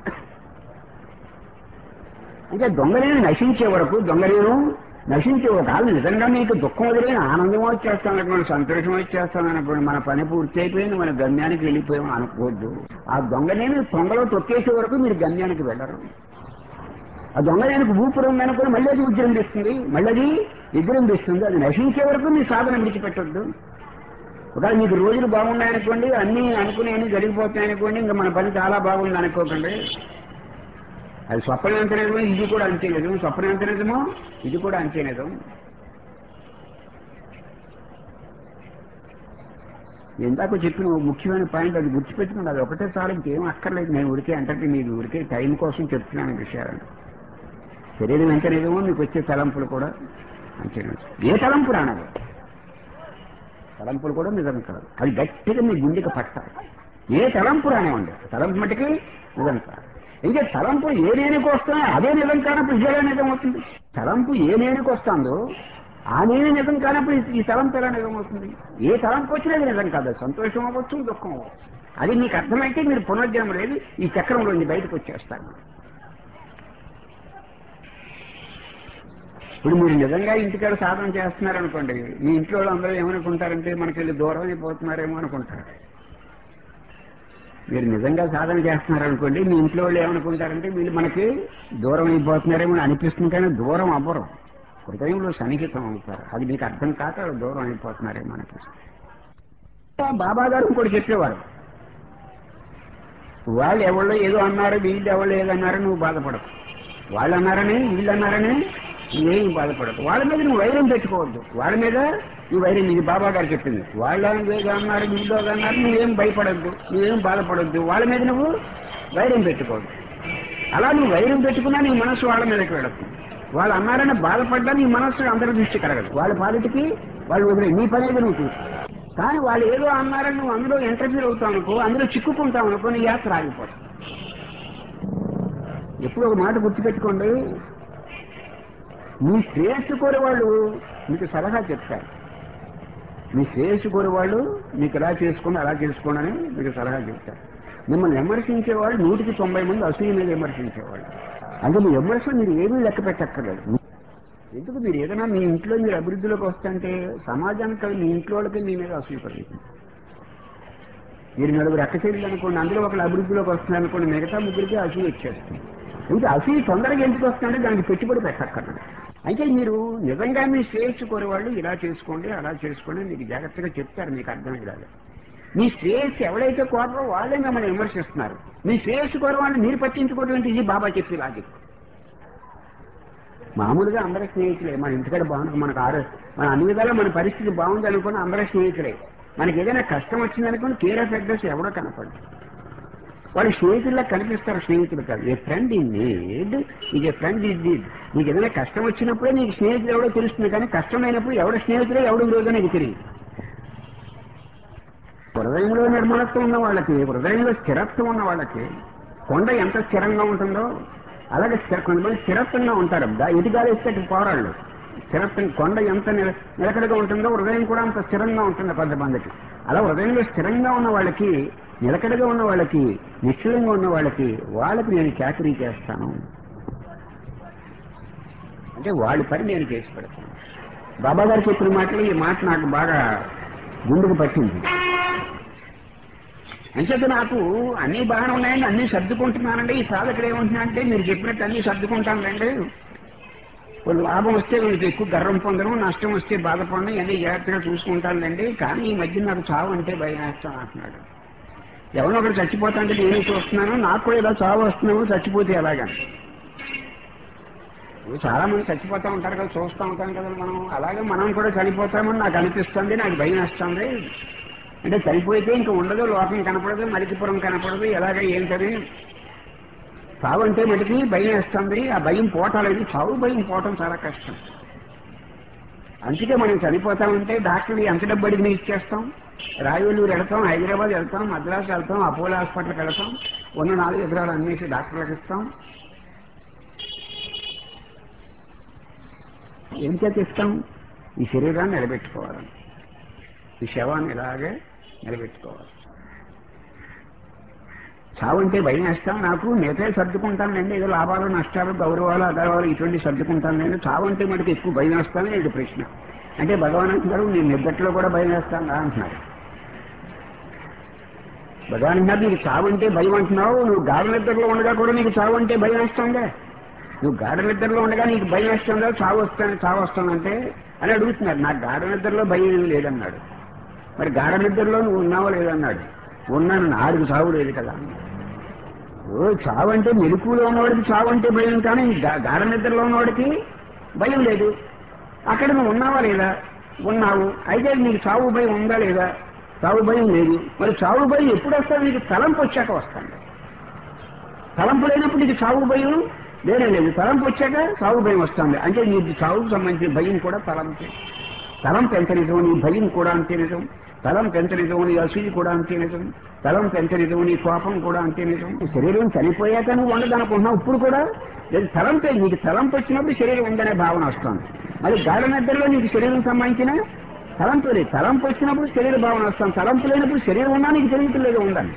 అంటే దొంగలేని నశించే వరకు దొంగలేను నశించే ఒక కాళ్ళు నిజంగా మీకు దుఃఖం వదిలేని ఆనందం వచ్చేస్తాను అనుకోండి సంతోషం వచ్చేస్తాను అనుకోండి మన పని పూర్తి అయిపోయింది మన గమ్యానికి వెళ్ళిపోయాం అనుకోవద్దు ఆ దొంగలేని తొంగలో తొక్కేసే వరకు మీరు గమ్యానికి వెళ్ళరు ఆ దొంగలేనికి ఊపిరి ఉందనుకుని మళ్ళీ అది విజృంభిస్తుంది మళ్ళీ అది విజృంభిస్తుంది అది నశించే వరకు మీ సాధన విడిచిపెట్టొద్దు ఒకవేళ మీకు రోజులు బాగున్నాయనుకోండి అన్ని అనుకునే అన్ని జరిగిపోతాయనుకోండి ఇంకా మన పని చాలా బాగుంది అనుకోకండి అది స్వప్నం ఎంత నిజమో ఇది కూడా అంతే నిజం స్వప్నం ఎంత నిజమో ఇది కూడా అంతే నిజం ఇందాక చెప్పిన ఓ ముఖ్యమైన పాయింట్ అది గుర్తుపెట్టుకుని అది ఒకటే చాలు ఇంకేం అక్కర్లేదు నేను ఉడికే అంటే మీకు ఉడికే టైం కోసం చెప్తున్నాను ఈ విషయాలను శరీరం ఎంత నిజమో మీకు వచ్చే తలంపులు కూడా అంతే నిజం ఏ తలంపు రానదు తలంపులు కూడా నిజం కాదు అది గట్టిగా మీ గుండెకి పట్టాలి ఏ తలంపు రానివ్వండి తలంపు మటుకి నిజం కాదు ఇంకా తలంపు ఏ నేనికి వస్తున్నా అదే నిజం కానప్పుడు ఇదే నిజం అవుతుంది తలంపు ఏ నేనికి వస్తుందో ఆ నేను నిజం కానప్పుడు ఈ- ఈ తలంపు ఎలా నిజం అవుతుంది ఏ తలంపు వచ్చినా అది నిజం కాదు సంతోషం అవ్వచ్చు దుఃఖం అవ్వచ్చు అది మీకు అర్థమైతే మీరు పునర్జన్మ లేదు ఈ చక్రంలో నుంచి బయటకు వచ్చేస్తారు ఇప్పుడు మీరు నిజంగా ఇంటికాడ సాధన చేస్తున్నారనుకోండి మీ ఇంట్లో వాళ్ళు అందరూ ఏమనుకుంటారంటే మనకి వెళ్ళి దూరం అయిపోతున్నారేమో అనుకుంటారు మీరు నిజంగా సాధన చేస్తున్నారనుకోండి మీ ఇంట్లో వాళ్ళు ఏమనుకుంటారంటే వీళ్ళు మనకి దూరం అయిపోతున్నారేమో అని అనిపిస్తుంది కానీ దూరం అవ్వరు హృదయంలో సన్నిహితం అవుతారు అది మీకు అర్థం కాక వాళ్ళు దూరం అయిపోతున్నారేమో అనిపిస్తుంది బాబా గారు ఇంకోటి చెప్పేవారు వాళ్ళు ఎవరో ఏదో అన్నారు వీళ్ళు ఎవరో ఏదో అన్నారు నువ్వు బాధపడకు వాళ్ళు అన్నారని వీళ్ళు అన్నారని నువ్వేం బాధపడకు వాళ్ళ మీద నువ్వు వైరం పెట్టుకోవద్దు వాళ్ళ మీద ఈ వైరం ఇది బాబా గారు చెప్పింది వాళ్ళ ఏదో అన్నారు వీళ్ళు ఏదో అన్నారు నువ్వేం భయపడద్దు నువ్వేం బాధపడద్దు వాళ్ళ మీద నువ్వు వైరం పెట్టుకోవద్దు అలా నువ్వు వైరం పెట్టుకున్నా నీ మనసు వాళ్ళ మీదకి వెళ్ళదు వాళ్ళు అన్నారని బాధపడ్డా నీ మనసు అందరి దృష్టి కలగదు వాళ్ళ పాలిటికి వాళ్ళు వదిలే నీ పని ఏదో నువ్వు చూసుకో కానీ వాళ్ళు ఏదో అన్నారని నువ్వు అందులో ఎంటర్ఫీర్ అవుతావు అనుకో అందులో చిక్కుకుంటావు అనుకో నీ యాత్ర ఆగిపోతుంది ఎప్పుడు ఒక మాట గుర్తుపెట్టుకోండి మీ శ్రేయస్సు కోరే వాళ్ళు మీకు సలహా చెప్తారు మీ శ్రేయస్సు కోరే వాళ్ళు మీకు ఎలా చేసుకోండి అలా చేసుకోండి అని మీకు సలహా చెప్తారు మిమ్మల్ని విమర్శించేవాళ్ళు నూటికి తొంభై మంది అసూయ మీద విమర్శించేవాళ్ళు అంటే మీ విమర్శ మీరు ఏమీ లెక్క పెట్టక్కర్లేదు ఎందుకు మీరు ఏదైనా మీ ఇంట్లో మీరు అభివృద్ధిలోకి వస్తుంటే సమాజానికి కాదు, మీ ఇంట్లో వాళ్ళకి మీ మీద అసూయ కలుగుతుంది మీరు నలుగురు అక్క చెల్లెలు అనుకోండి అందులో ఒకళ్ళు అభివృద్ధిలోకి వస్తున్నారు అనుకోండి మిగతా ముగ్గురికి అసూయ వచ్చేస్తుంది ఇంకా అసూయ తొందరగా ఎందుకు వస్తుందంటే దానికి పెట్టుబడి పెట్టక్కర్లేదు అయితే మీరు నిజంగా మీ శ్రేయస్సు కోరేవాళ్ళు ఇలా చేసుకోండి అలా చేసుకోండి మీకు జాగ్రత్తగా చెప్తారు మీకు అర్థమయ్యేలాగా మీ శ్రేయస్సు ఎవరైతే కోరో వాళ్ళే మిమ్మల్ని విమర్శిస్తున్నారు మీ శ్రేయస్సు కోరే వాళ్ళు మీరు పట్టించుకోవడం ఇది బాబా చెప్పి లాజిక్ మామూలుగా అందరూ స్నేహితులే మన ఇంటికాడ బాగుంది మనకు ఆరో మన అన్ని విధాలా మన పరిస్థితి బాగుంది అనుకుని అందరూ స్నేహితులే మనకి ఏదైనా కష్టం వచ్చిందనుకోని కేర్ ఆఫ్ అడ్రస్ ఎవడో కనపడదు వాడు స్నేహితుల్లా కనిపిస్తారు స్నేహితులు కాదు ఏ ఫ్రెండ్ ఇన్ నీడ్ ఇది ఏ ఫ్రెండ్ ఇస్ నీడ్ నీకు ఏదైనా కష్టం వచ్చినప్పుడే నీకు స్నేహితులు ఎవడో తెలుస్తుంది కానీ కష్టమైనప్పుడు ఎవడ స్నేహితుడే ఎవడు విరోధం నీకు తెలియదు హృదయంలో నిర్మలత్వం ఉన్న వాళ్ళకి హృదయంలో స్థిరత్వం ఉన్న వాళ్ళకి కొండ ఎంత స్థిరంగా ఉంటుందో అలాగే స్థిర- కొంతమంది స్థిరత్వంగా ఉంటారు దా- ఎటు గాలేస్తే అటు పోరాళ్ళు స్థిరత్వం కొండ ఎంత నిల- నిలకడగా ఉంటుందో హృదయం కూడా అంత స్థిరంగా ఉంటుంది కొంతమందికి అలా హృదయంలో స్థిరంగా ఉన్న వాళ్ళకి నిలకడగా ఉన్న వాళ్ళకి నిశ్చలంగా ఉన్న వాళ్ళకి వాళ్ళకి నేను చాకరీ చేస్తాను అంటే వాళ్ళ పని నేను చేసి పెడతాను బాబా గారు చెప్పిన మాటలు ఈ మాట నాకు బాగా గుండెకు పట్టింది అంచేత నాకు అన్ని బాగానే ఉన్నాయండి అన్ని సర్దుకుంటున్నానండి ఈ సాధకుడు ఏమంటున్నా అంటే మీరు చెప్పినట్టు అన్ని సర్దుకుంటానులేండి కొన్ని లాభం వస్తే మీకు ఎక్కువ గర్వం పొందడం నష్టం వస్తే బాధపడడం ఇవన్నీ జాగ్రత్తగా చూసుకుంటానులేండి కానీ ఈ మధ్య నాకు చావు అంటే భయం వేస్తాం అంటున్నాడు ఎవరో ఒకరు చచ్చిపోతా అంటే నేను చూస్తున్నాను నాకు కూడా ఇలా చావు వస్తున్నాము చచ్చిపోతే ఎలాగా ఇప్పుడు చాలా మంది చచ్చిపోతా ఉంటారు కదా చూస్తూ ఉంటాం కదా మనం అలాగే మనం కూడా చనిపోతామని నాకు అనిపిస్తుంది నాకు భయం వేస్తుంది అంటే చనిపోతే ఇంకా ఉండదు లోకం కనపడదు మరికిపురం కనపడదు ఎలాగ ఏంటని చావు అంటే మటుకి భయం వేస్తుంది ఆ భయం పోటాలేదు చావు భయం పోవటం చాలా కష్టం అందుకే మనం చనిపోతామంటే డాక్టర్లు ఎంత డబ్బు అడిగిన ఇచ్చేస్తాం రాయవల్లూరు వెళ్తాం హైదరాబాద్ వెళ్తాం మద్రాసు వెళ్తాం అపోలో హాస్పిటల్కి వెళ్తాం ఉన్న నాలుగు ఎకరాలు అన్నేసి డాక్టర్లకు ఇస్తాం ఏం చేత ఇస్తాం ఈ శరీరాన్ని నిలబెట్టుకోవాలని ఈ శవాన్ని ఇలాగే నిలబెట్టుకోవాలి చావంటే భయం వేస్తాం నాకు మిగతా సర్దుకుంటానండి ఏదో లాభాలు నష్టాలు గౌరవాలు అగౌరవాలు ఇటువంటి సర్దుకుంటాను నేను చావంటే మనకి ఎక్కువ భయం వేస్తాను ఇది ప్రశ్న అంటే భగవాన్ అంటున్నారు నేను నిద్దట్లో కూడా భయం వేస్తాను అంటున్నారు భగవాన్ అంటున్నారు నీకు చావంటే భయం అంటున్నావు నువ్వు గాఢ నిద్రలో ఉండగా కూడా నీకు చావంటే భయం వేస్తుందా నువ్వు గాఢ నిద్రలో ఉండగా నీకు భయం వేస్తుందా చావు వస్తాను చావు వస్తానంటే అని అడుగుతున్నారు నాకు గాఢ నిద్రలో భయం ఏమీ లేదన్నాడు మరి గాఢ నిద్రలో నువ్వు ఉన్నావో లేదన్నాడు ఉన్నాను నాలుగు చావు లేదు కదా ఓ చావు అంటే మెలుకులో ఉన్నవాడికి చావు అంటే భయం కానీ గా- గాఢ నిద్రలో ఉన్నవాడికి భయం లేదు అక్కడ నువ్వు ఉన్నావా లేదా ఉన్నావు అయితే నీకు చావు భయం ఉందా లేదా చావు భయం లేదు మరి చావు భయం ఎప్పుడు వస్తుంది నీకు తలంపు వచ్చాక వస్తాను తలంపు లేనప్పుడు నీకు చావు భయం లేనే లేదు తలంపు వచ్చాక చావు భయం వస్తుంది అంటే నీకు చావుకు సంబంధించిన భయం కూడా తలంపే తలంపు ఎంత నిజం నీ భయం కూడా అంతే నిజం తలంపు ఎంత నిజం నీ అసూయి కూడా అంతే నిజం తలంపు ఎంత నిజం నీ కోపం కూడా అంతే నిజం ఈ శరీరం చనిపోయాక నువ్వు ఉండదనుకుంటున్నావు ఇప్పుడు కూడా లేదు తలంపే నీకు తలంపు వచ్చినప్పుడు శరీరం ఉందనే భావన వస్తుంది మరి గాఢ నిద్రలో నీకు శరీరం సంబంధించిన తలంపు లేదు తలంపు వచ్చినప్పుడు శరీర భావన వస్తుంది తలంపు లేనప్పుడు శరీరం ఉన్నా నీకు తెలియటం లేదు ఉండాలి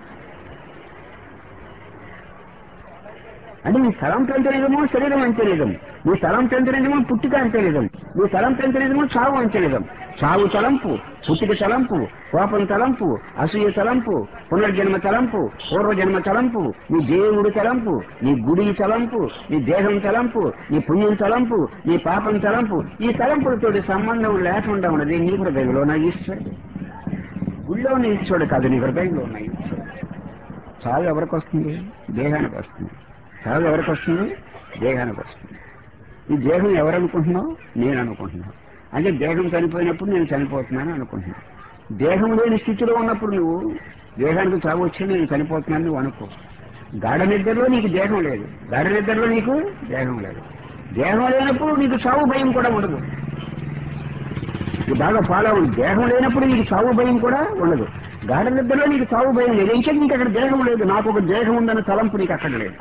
అంటే నీ తలం పెంచలేదేమో శరీరం అంచలేదం నీ తలం పెంచలేదేమో పుట్టిక అంచలేదం నీ తలం పెంచలేదేమో చావు అంచలేదం చావు తలంపు పుట్టిక తలంపు కోపం తలంపు అసూయ తలంపు పునర్జన్మ తలంపు పూర్వజన్మ తలంపు నీ దేవుడి తలంపు నీ గుడి తలంపు నీ దేహం తలంపు నీ పుణ్యం తలంపు నీ పాపం తలంపు ఈ తలంపులతోటి సంబంధం లేకుండా ఉన్నది నీ హృదయంలో నా ఈశ్వరుడు గుళ్ళో నీ ఈశ్వరుడు కాదు నీ హృదయంలో ఉన్న ఈశ్వరుడు చావు ఎవరికి వస్తుంది దేహానికి వస్తుంది చావు ఎవరికి వస్తుంది దేహానికి వస్తుంది ఈ దేహం ఎవరు అనుకుంటున్నావు నేను అనుకుంటున్నావు అంటే దేహం చనిపోయినప్పుడు నేను చనిపోతున్నాను అనుకుంటున్నాను దేహం లేని స్థితిలో ఉన్నప్పుడు నువ్వు దేహానికి చావు వచ్చి నేను చనిపోతున్నాను నువ్వు అనుకో గాఢ నిద్రలో నీకు దేహం లేదు గాఢ నిద్రలో నీకు దేహం లేదు దేహం లేనప్పుడు నీకు చావు భయం కూడా ఉండదు ఇది బాగా ఫాలో అవ్వండి దేహం లేనప్పుడు నీకు చావు భయం కూడా ఉండదు గాఢ నిద్రలో నీకు చావు భయం లేదు ఇంకా నీకు అక్కడ దేహం లేదు నాకు ఒక దేహం ఉందన్న తలంపు నీకు అక్కడ లేదు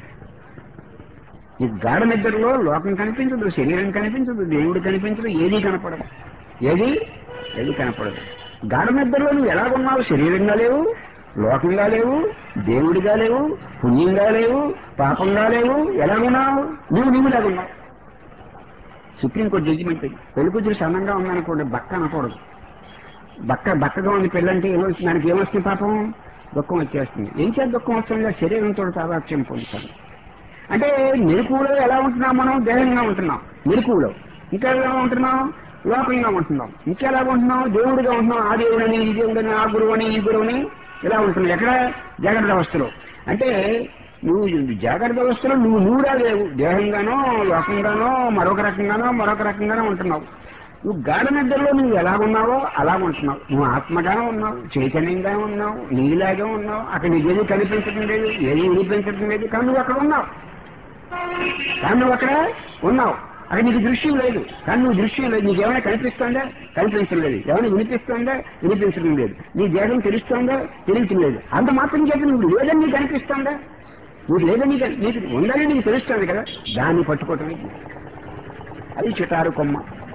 నీకు గాఢ నిద్రలో లోకం కనిపించదు శరీరం కనిపించదు దేవుడు కనిపించదు ఏదీ కనపడదు ఏది ఏది కనపడదు గాఢ నిద్రలో నువ్వు ఎలాగున్నావు శరీరంగా లేవు లోకంగా లేవు దేవుడిగా లేవు పుణ్యంగా లేవు పాపంగా లేవు ఎలాగున్నావు నువ్వు నువ్వులాగున్నావు సుప్రీంకోర్టు జడ్జిమెంట్ పెళ్లి కూతురు సన్నంగా ఉందనుకోండి బక్క అనకూడదు బక్క బక్కగా ఉంది పెళ్ళంటే ఏమొస్తుంది దానికి ఏమొస్తుంది పాపం దుఃఖం వచ్చేస్తుంది ఏం చేత దుఃఖం వస్తుంది శరీరంతో తాదాత్యం పొందుతాను అంటే మెరుకులో ఎలా ఉంటున్నాం మనం దేహంగా ఉంటున్నాం మెరుకులో ఇంకా ఎలా ఉంటున్నాం లోకంగా ఉంటున్నాం ఇంకెలా ఉంటున్నాం దేవుడిగా ఉంటున్నాం ఆ దేవుడని ఈ దేవుడని ఆ గురువని ఈ గురువని ఇలా ఉంటున్నాం ఎక్కడ జాగ్రత్త అవస్థలో అంటే నువ్వు జాగ్రత్త అవస్థలో నువ్వు నువ్వురా లేవు దేహంగానో లోకంగానో మరొక రకంగానో మరొక రకంగానో ఉంటున్నావు నువ్వు గాఢ నిద్రలో నువ్వు ఎలా ఉన్నావో అలా ఉంటున్నావు నువ్వు ఆత్మగానే ఉన్నావు చైతన్యంగా ఉన్నావు నీలాగే ఉన్నావు అక్కడ నీకు ఏది కనిపించడం లేదు ఏది వినిపించడం లేదు కానీ నువ్వు అక్కడ ఉన్నావు కానీ నువ్వు అక్కడ ఉన్నావు అక్కడ నీకు దృశ్యం లేదు కానీ నువ్వు దృశ్యం లేదు నీకు ఏమైనా కనిపిస్తుందా కనిపించడం లేదు ఏమైనా వినిపిస్తుందా వినిపించడం లేదు నీ దేహం తెలుస్తుందా తెలియటం లేదు అంత మాత్రం చేత నువ్వు లేదని నీకు అనిపిస్తుందా నువ్వు లేదని నీకు నీకు ఉందని నీకు తెలుస్తుంది కదా దాన్ని పట్టుకోవటం అది చిటారు కొమ్మ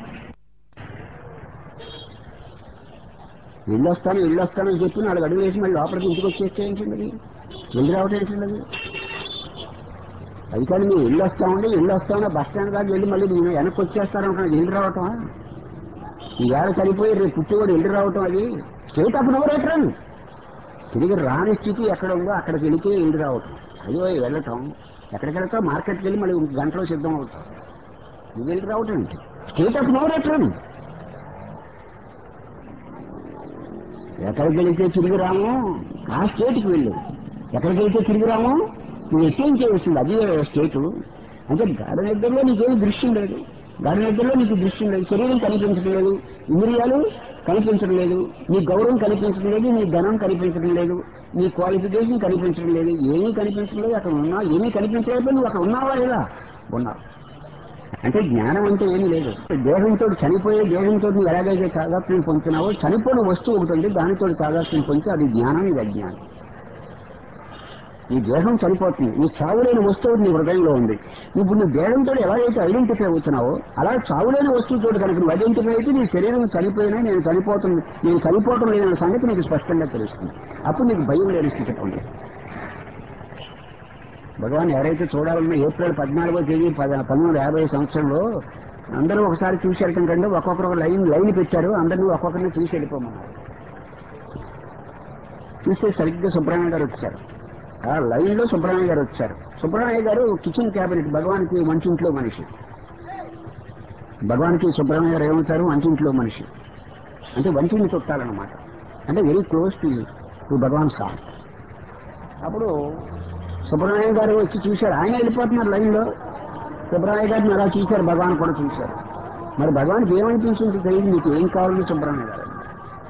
ఇల్లు వస్తాను ఇల్లు వస్తానని చెప్పి నాలుగు అడుగు వేసి మళ్ళీ లోపలికి ఇంటికి వచ్చేస్తే ఏంటండి వెళ్ళి రావటం ఏంటండి అది కానీ మీరు ఇల్లు వస్తామండి ఇల్లు వస్తామని బస్ స్టాండ్ దాకా వెళ్ళి మళ్ళీ నేను వెనక్కి వచ్చేస్తారనుకున్నా ఇల్లు రావటం ఈవేళ చనిపోయి రేపు పుట్టివాడు వెళ్ళి రావటం అది స్టేట్ ఆఫ్ నో రిటర్న్ తిరిగి రాని స్థితి ఎక్కడ ఉందో అక్కడికి వెళితే వెళ్ళి రావటం అయ్యో వెళ్ళటం ఎక్కడికి వెళ్తావు మార్కెట్కి వెళ్ళి మళ్ళీ ఇంకో గంటలో సిద్ధం అవుతాం నువ్వు వెళ్ళి రావటం ఏంటి స్టేట్ ఆఫ్ నో రిటర్న్ ఎక్కడికి వెళితే తిరిగి రాము ఆ స్టేట్కి వెళ్ళు ఎక్కడికి వెళితే తిరిగి రాము నువ్వు ఎక్కేం చేయవలసింది అది స్టేటు అంటే గాఢ నిద్రలో నీకేమి దృశ్యం లేదు గాఢ నిద్రలో నీకు దృశ్యం లేదు శరీరం కనిపించడం లేదు ఇంద్రియాలు కనిపించడం లేదు నీ గౌరవం కనిపించడం లేదు నీ ధనం కనిపించడం లేదు నీ క్వాలిఫికేషన్ కనిపించడం లేదు ఏమీ కనిపించడం లేదు అక్కడ ఉన్నా ఏమీ కనిపించలేకపోతే నువ్వు అక్కడ ఉన్నావా లేదా ఉన్నావు అంటే జ్ఞానం అంటే ఏమీ లేదు దేహంతో చనిపోయే దేహంతో నువ్వు ఎలాగైతే తాదాత్మ్యం పొందుతున్నావో చనిపోయిన వస్తువు ఒకటి ఉంది దానితో తాదాత్మ్యం పొంది అది జ్ఞానం ఇది అజ్ఞానం ఈ దేహం చనిపోతుంది ఈ చావులేని వస్తువు నీ హృదయంలో ఉంది ఇప్పుడు నువ్వు దేహంతో ఎలాగైతే ఐడెంటిఫై అవుతున్నావో అలా చావులేని వస్తువుతో కనుక నువ్వు ఐడెంటిఫై అయితే నీ శరీరం చనిపోయినా నేను చనిపోతుంది నేను చనిపోవటం లేదన్న సంగతి నీకు స్పష్టంగా తెలుస్తుంది అప్పుడు నీకు భయం లేని స్థితి ఉంది భగవాన్ ఎవరైతే చూడాలన్నా ఏప్రిల్ పద్నాలుగో తేదీ పద పంతొమ్మిది వందల యాభై సంవత్సరంలో అందరూ ఒకసారి చూసి వెళ్ళటం కంటే ఒక్కొక్కరు ఒక లైన్ లైన్ పెట్టారు అందరినీ ఒక్కొక్కరిని చూసి వెళ్ళిపోమన్నారు చూస్తే సరిగ్గా సుబ్రహ్మణ్య గారు వచ్చారు ఆ లైన్ లో సుబ్రహ్మణ్య గారు వచ్చారు సుబ్రహ్మణ్య గారు కిచెన్ క్యాబినెట్ భగవాన్కి వంటింట్లో మనిషి భగవాన్కి సుబ్రహ్మణ్య గారు ఏమవుతారు వంటింట్లో మనిషి అంటే వంటిని చుట్టాలన్నమాట అంటే very close to to Bhagavan sir అప్పుడు సుబ్రహ్మణ్యం గారు వచ్చి చూశారు ఆయన వెళ్ళిపోతున్నారు లైన్లో సుబ్రహ్మణ్య గారిని అలా చూశారు భగవాన్ కూడా చూశారు మరి భగవాన్కి ఏమనిపించింది తెలియదు మీకు ఏం కావాలని సుబ్రహ్మణ్య గారు అన్నారు.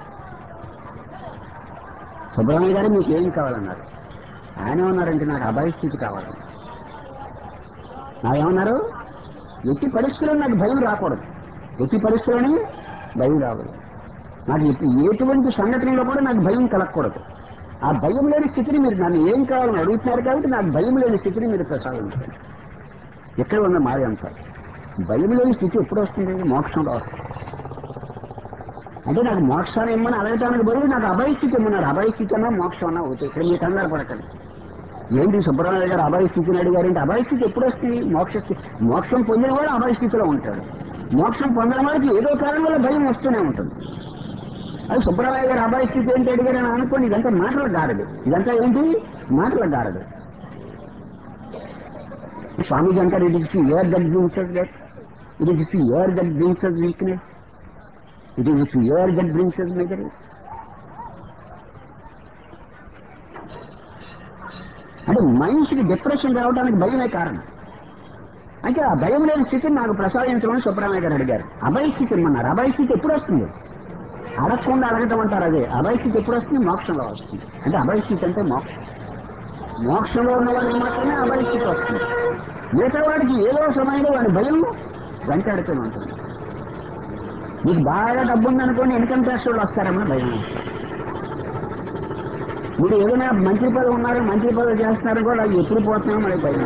సుబ్రహ్మణ్య గారు మీకు ఏం కావాలన్నారు ఆయన ఏమన్నారంటే నాకు అభయ స్థితి కావాలని నాకేమన్నారు ఎట్టి పరిస్థితుల్లో నాకు భయం రాకూడదు ఎట్టి పరిస్థితుల్లోనే భయం రాకూడదు నాకు ఎట్టి- ఎటువంటి సంఘటనలో కూడా నాకు భయం కలగకూడదు ఆ భయం లేని స్థితిని మీరు నన్ను ఏం కావాలని అడుగుతున్నారు కాబట్టి నాకు భయం లేని స్థితిని మీరు ప్రసాదించండి ఎక్కడ ఉన్న మారి అంటారు భయం లేని స్థితి ఎప్పుడు వస్తుంది మోక్షంలో వస్తుంది అంటే నాకు మోక్షాన్ని ఇమ్మని అడగటానికి బదులు నాకు అభయస్థితి ఇమ్మన్నారు అభయస్థితి అన్నా మోక్షం అన్నా అవుతాయి ఇక్కడ మీరు కంగారు పడకండి ఏంటి సుబ్రహ్మణ్య గారు అభయస్థితిని అడిగారంటే అభయస్థితి ఎప్పుడు వస్తుంది మోక్ష స్థితి మోక్షం పొందిన వాడు అభయస్థితిలో ఉంటాడు మోక్షం పొందిన వాడికి ఏదో కారణం వల్ల భయం వస్తూనే ఉంటుంది అది సుబ్రహ్మణ్య గారు అభయస్థితి ఏంటి అడిగారని అనుకోండి ఇదంతా మాటల గారడు ఇదంతా ఏంటి మాటల గారడు స్వామీజీ అంటారు it is fear that brings that it is fear that brings weakness it is fear that brings us misery అంటే మనిషికి డిప్రెషన్ రావడానికి భయమే కారణం అంటే ఆ భయం లేని స్థితిని నాకు ప్రసాదించమని సుబ్రహ్మణ్య గారు అడిగారు అభయ స్థితి ఇమ్మన్నారు అభయ స్థితి ఎప్పుడు వస్తుంది అడగకుండా అడగటం అంటారు అదే అభయ స్థితి ఎప్పుడు వస్తుంది మోక్షంలో వస్తుంది అంటే అభయ స్థితి అంటే మోక్షం మోక్షంలో ఉన్న వాడికి మాత్రమే అభయ స్థితి వస్తుంది మిగతా వాడికి ఏదో సమయంలో వాడి భయం వెంటాడుతూనే ఉంటుంది మీకు బాగా డబ్బు ఉందనుకోండి ఇన్కమ్ ట్యాక్స్ వాళ్ళు వస్తారమ్మా భయం మీరు ఏదైనా మంత్రి పదవి ఉన్నారు మంత్రి పదవి చేస్తున్నారు కూడా అది ఎప్పుడు పోతున్నామో మనకి భయం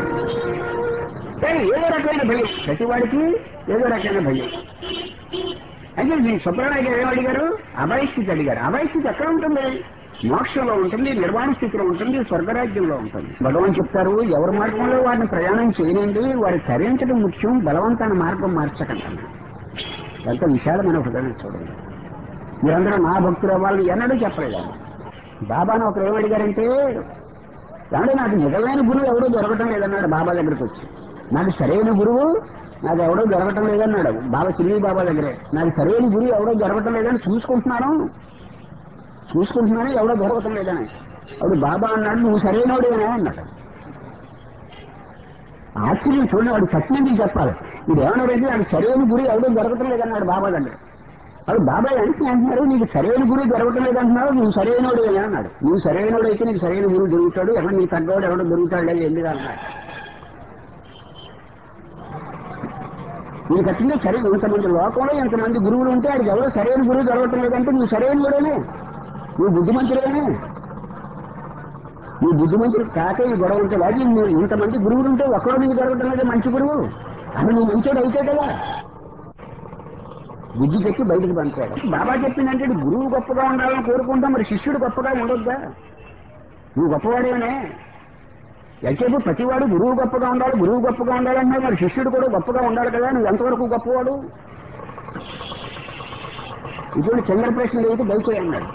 కానీ ఏదో రకమైన భయం ప్రతి వాడికి ఏదో రకమైన భయం అయితే మీ సుబ్రహ్మణ్య గారు ఏం అడిగారు అభయస్థితి అడిగారు అభయస్థితి ఎక్కడ ఉంటుంది మోక్షంలో ఉంటుంది నిర్వాణ స్థితిలో ఉంటుంది స్వర్గరాజ్యంలో ఉంటుంది భగవాన్ చెప్తారు ఎవరి మార్గంలో వారిని ప్రయాణం చేయనండి వారి తరించడం ముఖ్యం బలవంతాన మార్గం మార్చకండి ఎంత విశాలమైన హృదయం చూడండి మీరందరూ నా భక్తులు అవ్వాలని ఎన్నడూ చెప్పలేదు ఆయన. బాబాను ఒకరు ఏమడిగారంటే ఏమంటే నాకు నిజమైన గురువు ఎవడో దొరకటం లేదన్నాడు బాబా దగ్గరికి వచ్చి నాకు సరైన గురువు నాకు ఎవడో దొరకటం లేదన్నాడు బాబా సిల్లి బాబా దగ్గరే నాకు సరైన గురువు ఎవడో దొరకటం లేదని చూసుకుంటున్నాను చూసుకుంటున్నాను ఎవడో దొరకటం లేదని అప్పుడు బాబా అన్నాడు నువ్వు సరైనవాడేనా అన్నాడు ఆశ్చర్యం చూడండి వాడు సత్యం చెప్పాలి ఇది ఏమన్నాడంటే నాకు సరైన గురి ఎవడో దొరకటం లేదన్నాడు బాబా దగ్గర అది బాబాయ్ అంటే అంటున్నారు నీకు సరైన గురి దొరకటం లేదంటున్నావు నువ్వు సరైనోడు అన్నాడు నువ్వు సరైనోడు అయితే నీకు సరైన గురువు దొరుకుతాడు ఎవరు నీకు తగ్గవాడు ఎవడో దొరుకుతాడు లేదు ఎందుకు అన్నాడు నీకు కట్టిందే సరే ఇంతమంది లోకంలో ఇంతమంది గురువులు ఉంటే అది ఎవరో సరైన గురువు దొరకటం లేదంటే నువ్వు సరైన గురువునే నువ్వు బుద్ధిమంతుడేనే నువ్వు బుద్ధిమంతుడు కాక ఈ గొడవ ఉంటే అది నువ్వు ఇంతమంది గురువులు ఉంటే ఒక్కడో నీకు దొరకటం లేదు మంచి గురువు అని నువ్వు మంచోడు అయితే కదా బుద్ధి పెట్టి బయటకు పంపాడు బాబా చెప్పిందంటే ఇది గురువు గొప్పగా ఉండాలని కోరుకుంటా మరి శిష్యుడు గొప్పగా ఉండొద్దా నువ్వు గొప్పవాడేనే ఎంతసేపు ప్రతివాడు గురువు గొప్పగా ఉండాలి గురువు గొప్పగా ఉండాలన్నా మరి శిష్యుడు కూడా గొప్పగా ఉండాలి కదా నువ్వు ఎంతవరకు గొప్పవాడు ఇటువంటి చంద్ర ప్రశ్నలు అయితే దయచేయి అన్నాడు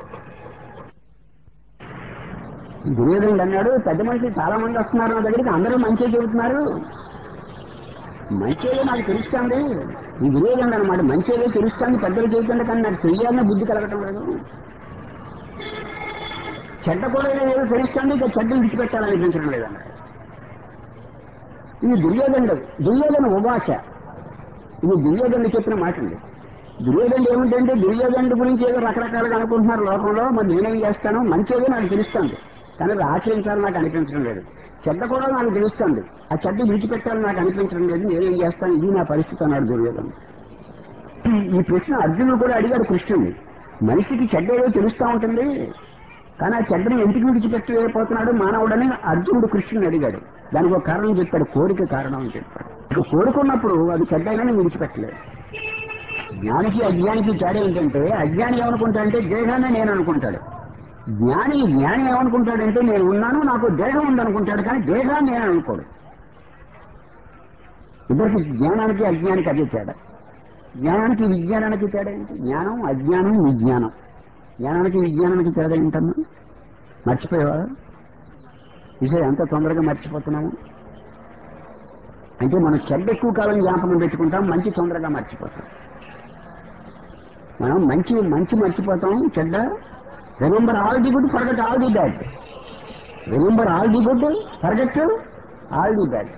దుర్యోధనుడు అన్నాడు పెద్ద మనిషి చాలా మంది వస్తున్నారు నా దగ్గరికి అందరూ మంచిగా చెబుతున్నారు మంచిగా నాకు తెలుస్తుంది ఈ దుర్యోధనుడు అనమాట మంచిగా తెలుస్తుంది పెద్దలు చెబుతుండే కానీ నాకు చెయ్యాలన్న బుద్ధి కలగటం లేదు చెడ్డ కూడా ఏదో తెలుస్తుంది ఇక చెడ్డ విడిచిపెట్టాలనిపించడం లేదన్నాడు ఇది దుర్యోధనుడు దుర్యోధన ఉపాస ఇది దుర్యోధనుడు చెప్పిన మాట అండి దుర్యోధనుడు ఏమిటంటే దుర్యోధనుడి గురించి ఏదో రకరకాలుగా అనుకుంటున్నారు లోకంలో మరి నేనేం చేస్తాను మంచిగా నాకు తెలుస్తుంది కానీ అది ఆచరించాలని నాకు అనిపించడం లేదు చెడ్డ కూడా నాకు తెలుస్తుంది ఆ చెడ్డ విడిచిపెట్టాలని నాకు అనిపించడం లేదు నేనేం చేస్తాను ఇది నా పరిస్థితి అన్నాడు దుర్యోధనుడు ఈ ప్రశ్న అర్జునుడు కూడా అడిగాడు కృష్ణుడిని మనిషికి చెడ్డ ఏదో తెలుస్తూ ఉంటుంది కానీ ఆ చెడ్డని ఎందుకు విడిచిపెట్టలేకపోతున్నాడు మానవుడని అర్జునుడు కృష్ణుని అడిగాడు దానికి ఒక కారణం చెప్పాడు కోరిక కారణం అని చెప్పాడు ఇక కోరుకున్నప్పుడు అది చెడ్డైనా విడిచిపెట్టలేదు జ్ఞానికి అజ్ఞానికి తేడా ఏంటంటే అజ్ఞాని ఏమనుకుంటాడంటే దేహాన్ని నేను అనుకుంటాడు జ్ఞాని జ్ఞాని ఏమనుకుంటాడంటే నేను ఉన్నాను నాకు దేహం ఉందనుకుంటాడు కానీ దేహాన్ని నేను అనుకోడు ఇద్దరికి జ్ఞానానికి అజ్ఞానికి అదే తేడా జ్ఞానానికి విజ్ఞానానికి తేడా ఏంటి జ్ఞానం అజ్ఞానం విజ్ఞానం జ్ఞానానికి విజ్ఞానానికి తేడా ఏంటన్నా మర్చిపోయావా విషయం ఎంత తొందరగా మర్చిపోతున్నాము అంటే మనం చెడ్డ ఎక్కువ కాలం జ్ఞాపకం పెట్టుకుంటాం మంచి తొందరగా మర్చిపోతాం మనం మంచి మంచి మర్చిపోతాం చెడ్డ remember all the good forget all the bad remember all the good forget all the bad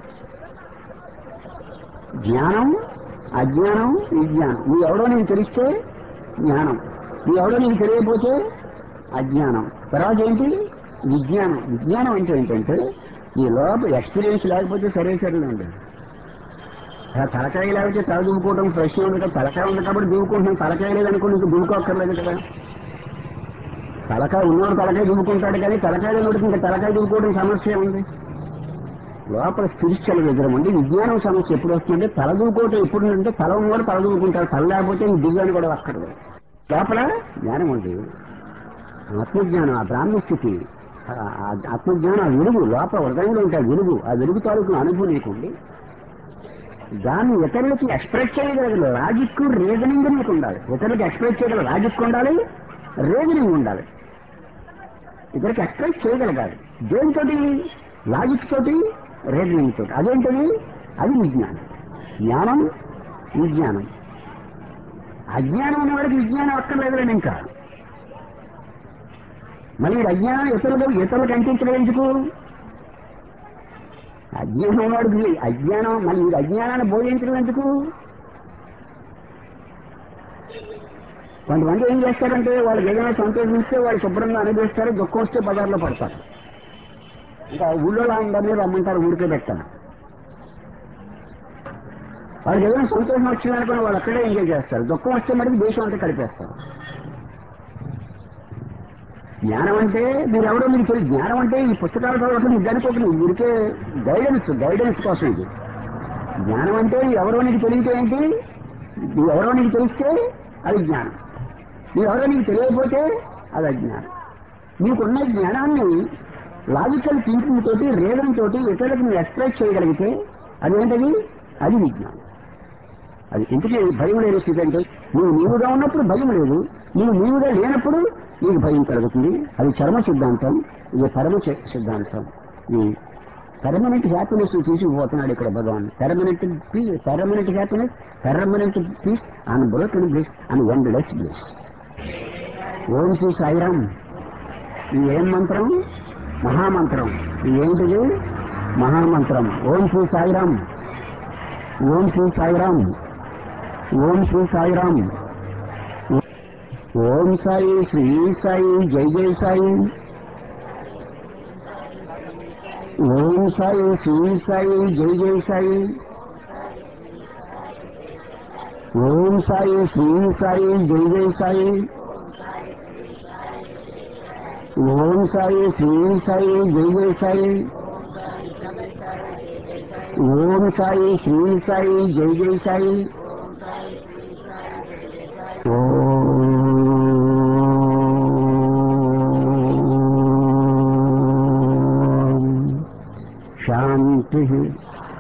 జ్ఞానం అజ్ఞానం విజ్ఞానం నువ్వు ఎవడో నీకు తెలిస్తే జ్ఞానం నువ్వు ఎవడో నీకు తెలియకపోతే అజ్ఞానం తర్వాత ఏంటి విజ్ఞానం విజ్ఞానం అంటే ఏంటంటే ఈ లోపల ఎక్స్పీరియన్స్ లేకపోతే సరే సరేనండి అలా తలకాయ లేకపోతే తల దువ్వుకోవడం ప్రశ్న ఉంది కదా తలకాయ ఉంది కాబట్టి దువ్వుకుంటున్నాం తలకాయ లేదనుకో నీకు దువ్వుకోక్కర్లేదు కదా తలకాయ ఉన్నవాడు తలకాయ దువ్వుకుంటాడు కానీ తలకాయ లేనోడికి ఇంకా తలకాయ దువ్వుకోవడం సమస్య ఉంది లోపల స్పిరిచువల్ విగ్రహం ఉంది విజ్ఞానం సమస్య ఎప్పుడు వస్తుందంటే తల దూకోవటం ఎప్పుడు అంటే తల ఉన్నవాడు తల దూకుంటాడు తల లేకపోతే ఇంక దివ్యాన్ని కూడా అక్కర్లేదు లోపల జ్ఞానం ఉంది ఆత్మజ్ఞానం ఆ బ్రాహ్మ స్థితి ఆ- ఆ ఆత్మజ్ఞానం ఆ వెలుగు లోపల హృదయంలో ఉంటే ఆ వెలుగు ఆ వెలుగు తాలూకు అనుభవం నీకుండి దాన్ని ఇతరులకి ఎక్స్ప్రెస్ చేయగల లాజిక్ రీజనింగ్ నీకు ఉండాలి ఇతరులకి ఎక్స్ప్రెస్ చేయగల లాజిక్ ఉండాలి రీజనింగ్ ఉండాలి ఇతరులకి ఎక్స్ప్రెస్ చేయగలగాలి దేనితోటి లాజిక్ తోటి రీజనింగ్ తోటి అదేంటది అది విజ్ఞానం జ్ఞానం విజ్ఞానం అజ్ఞానం ఉన్నవాడికి విజ్ఞానం అక్కర్లేదు ఇంకా మళ్ళీ ఈ అజ్ఞానం ఇతరులు ఇతరులకు అంటించడం ఎందుకు అజ్ఞానం ఉన్నవాడికి అజ్ఞానం మళ్ళీ ఈ అజ్ఞానాన్ని బోధించడం ఎందుకు కొంతమంది ఏం చేస్తారంటే వాళ్ళకి ఏదైనా సంతోషిస్తే వాళ్ళు శుభ్రంగా అనుభవిస్తారు దుఃఖం వస్తే బజార్లో పడతారు ఇంకా ఊళ్ళో అందరినీ రమ్మంటారు ఊరికే పెట్టాను వాళ్ళకి ఏదైనా సంతోషం వచ్చిందనుకుని వాళ్ళు అక్కడే ఎంజాయ్ చేస్తారు దుఃఖం వస్తే మటుకు దేశం అంతా కలిపేస్తారు జ్ఞానం అంటే మీరు ఎవరో మీకు తెలియదు జ్ఞానం అంటే ఈ పుస్తకాలు చదవటం ఇది అనుకోకుండా ఊరికే గైడెన్స్ గైడెన్స్ కోసం ఇది జ్ఞానం అంటే ఎవరో నీకు తెలియతే ఏంటి నువ్వు ఎవరో నీకు తెలిస్తే అది జ్ఞానం నువ్వు ఎవరో నీకు తెలియకపోతే అది అజ్ఞానం నీకున్న జ్ఞానాన్ని లాజికల్ థింకింగ్ తోటి రీజన్ తోటి ఇతరులకు నువ్వు ఎక్స్ప్రెస్ చేయగలిగితే అదేంటది అది విజ్ఞానం అది ఇంటికి భయం లేని స్థితి అంటే నువ్వు నీవుగా ఉన్నప్పుడు భయం లేదు నువ్వు నీవుగా లేనప్పుడు నీకు భయం కలుగుతుంది అది చర్మ సిద్ధాంతం ఇది పరమ సి- సిద్ధాంతం ఈ పర్మనెంట్ హ్యాపీనెస్ తీసుకుపోతున్నాడు ఇక్కడ Bhagavan permanent peace permanent happiness permanent peace and broken bliss and one less bliss Om Shri Sairam ఈ ఏం మంత్రం మహామంత్రం ఇది ఏంటిది మహామంత్రం ఓం శ్రీ సాయిరామ్ ఓం శ్రీ సాయిరామ్ ఓం శ్రీ సాయిరామ్ ఓం సాయి శ్రీ సాయి జై జై సాయి ఓం సాయి శ్రీ సాయి జై జై సాయి ఓం సాయి శ్రీ సాయి జై జై సాయి ఓం సాయి శ్రీ సాయి జై జై సాయి ఓం సాయి శ్రీ సాయి జై జై సాయి ఓం శాంతి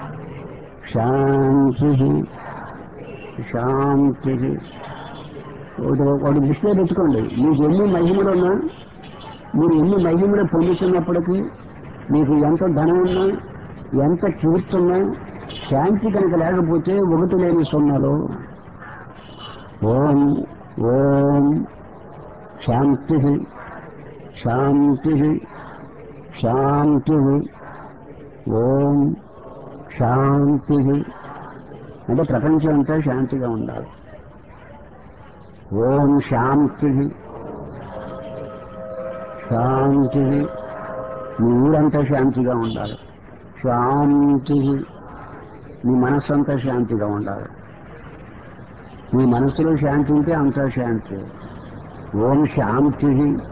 శాంతి శాంతి ఒకటి ఒకటి దృష్టిలో పెట్టుకోండి మీకు ఎన్ని మహిమలు ఉన్నా మీరు ఎన్ని మహిమలు పొందుతున్నప్పటికీ మీకు ఎంత ధనం ఉన్నా ఎంత కీర్తున్నా శాంతి కనుక లేకపోతే ఒకటి లేని సున్నాలు ఓం ఓం శాంతి శాంతి శాంతి ఓం శాంతి అంటే ప్రపంచం అంతా శాంతిగా ఉండాలి ఓం శాంతి శాంతి మీ ఊరంతా శాంతిగా ఉండాలి శాంతి మీ మనస్సంతా శాంతిగా ఉండాలి మీ మనసులో శాంతి ఉంటే అంతా శాంతి ఓం శాంతి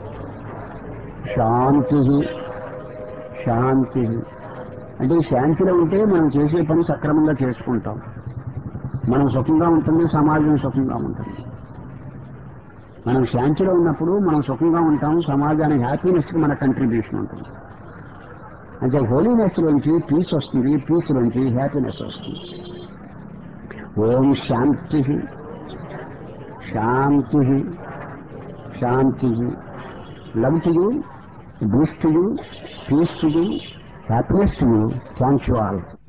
శాంతి శాంతి అంటే ఈ శాంతిలో ఉంటే మనం చేసే పని సక్రమంగా చేసుకుంటాం మనం సుఖంగా ఉంటుంది సమాజం సుఖంగా ఉంటుంది మనం శాంతిలో ఉన్నప్పుడు మనం సుఖంగా ఉంటాం సమాజానికి హ్యాపీనెస్కి మన కంట్రిబ్యూషన్ ఉంటుంది అంటే హోలీనెస్ నుంచి పీస్ వస్తుంది పీస్ నుంచి హ్యాపీనెస్ వస్తుంది ఓం శాంతి శాంతి శాంతి love to you bliss to you peace to you happiness to you thank you all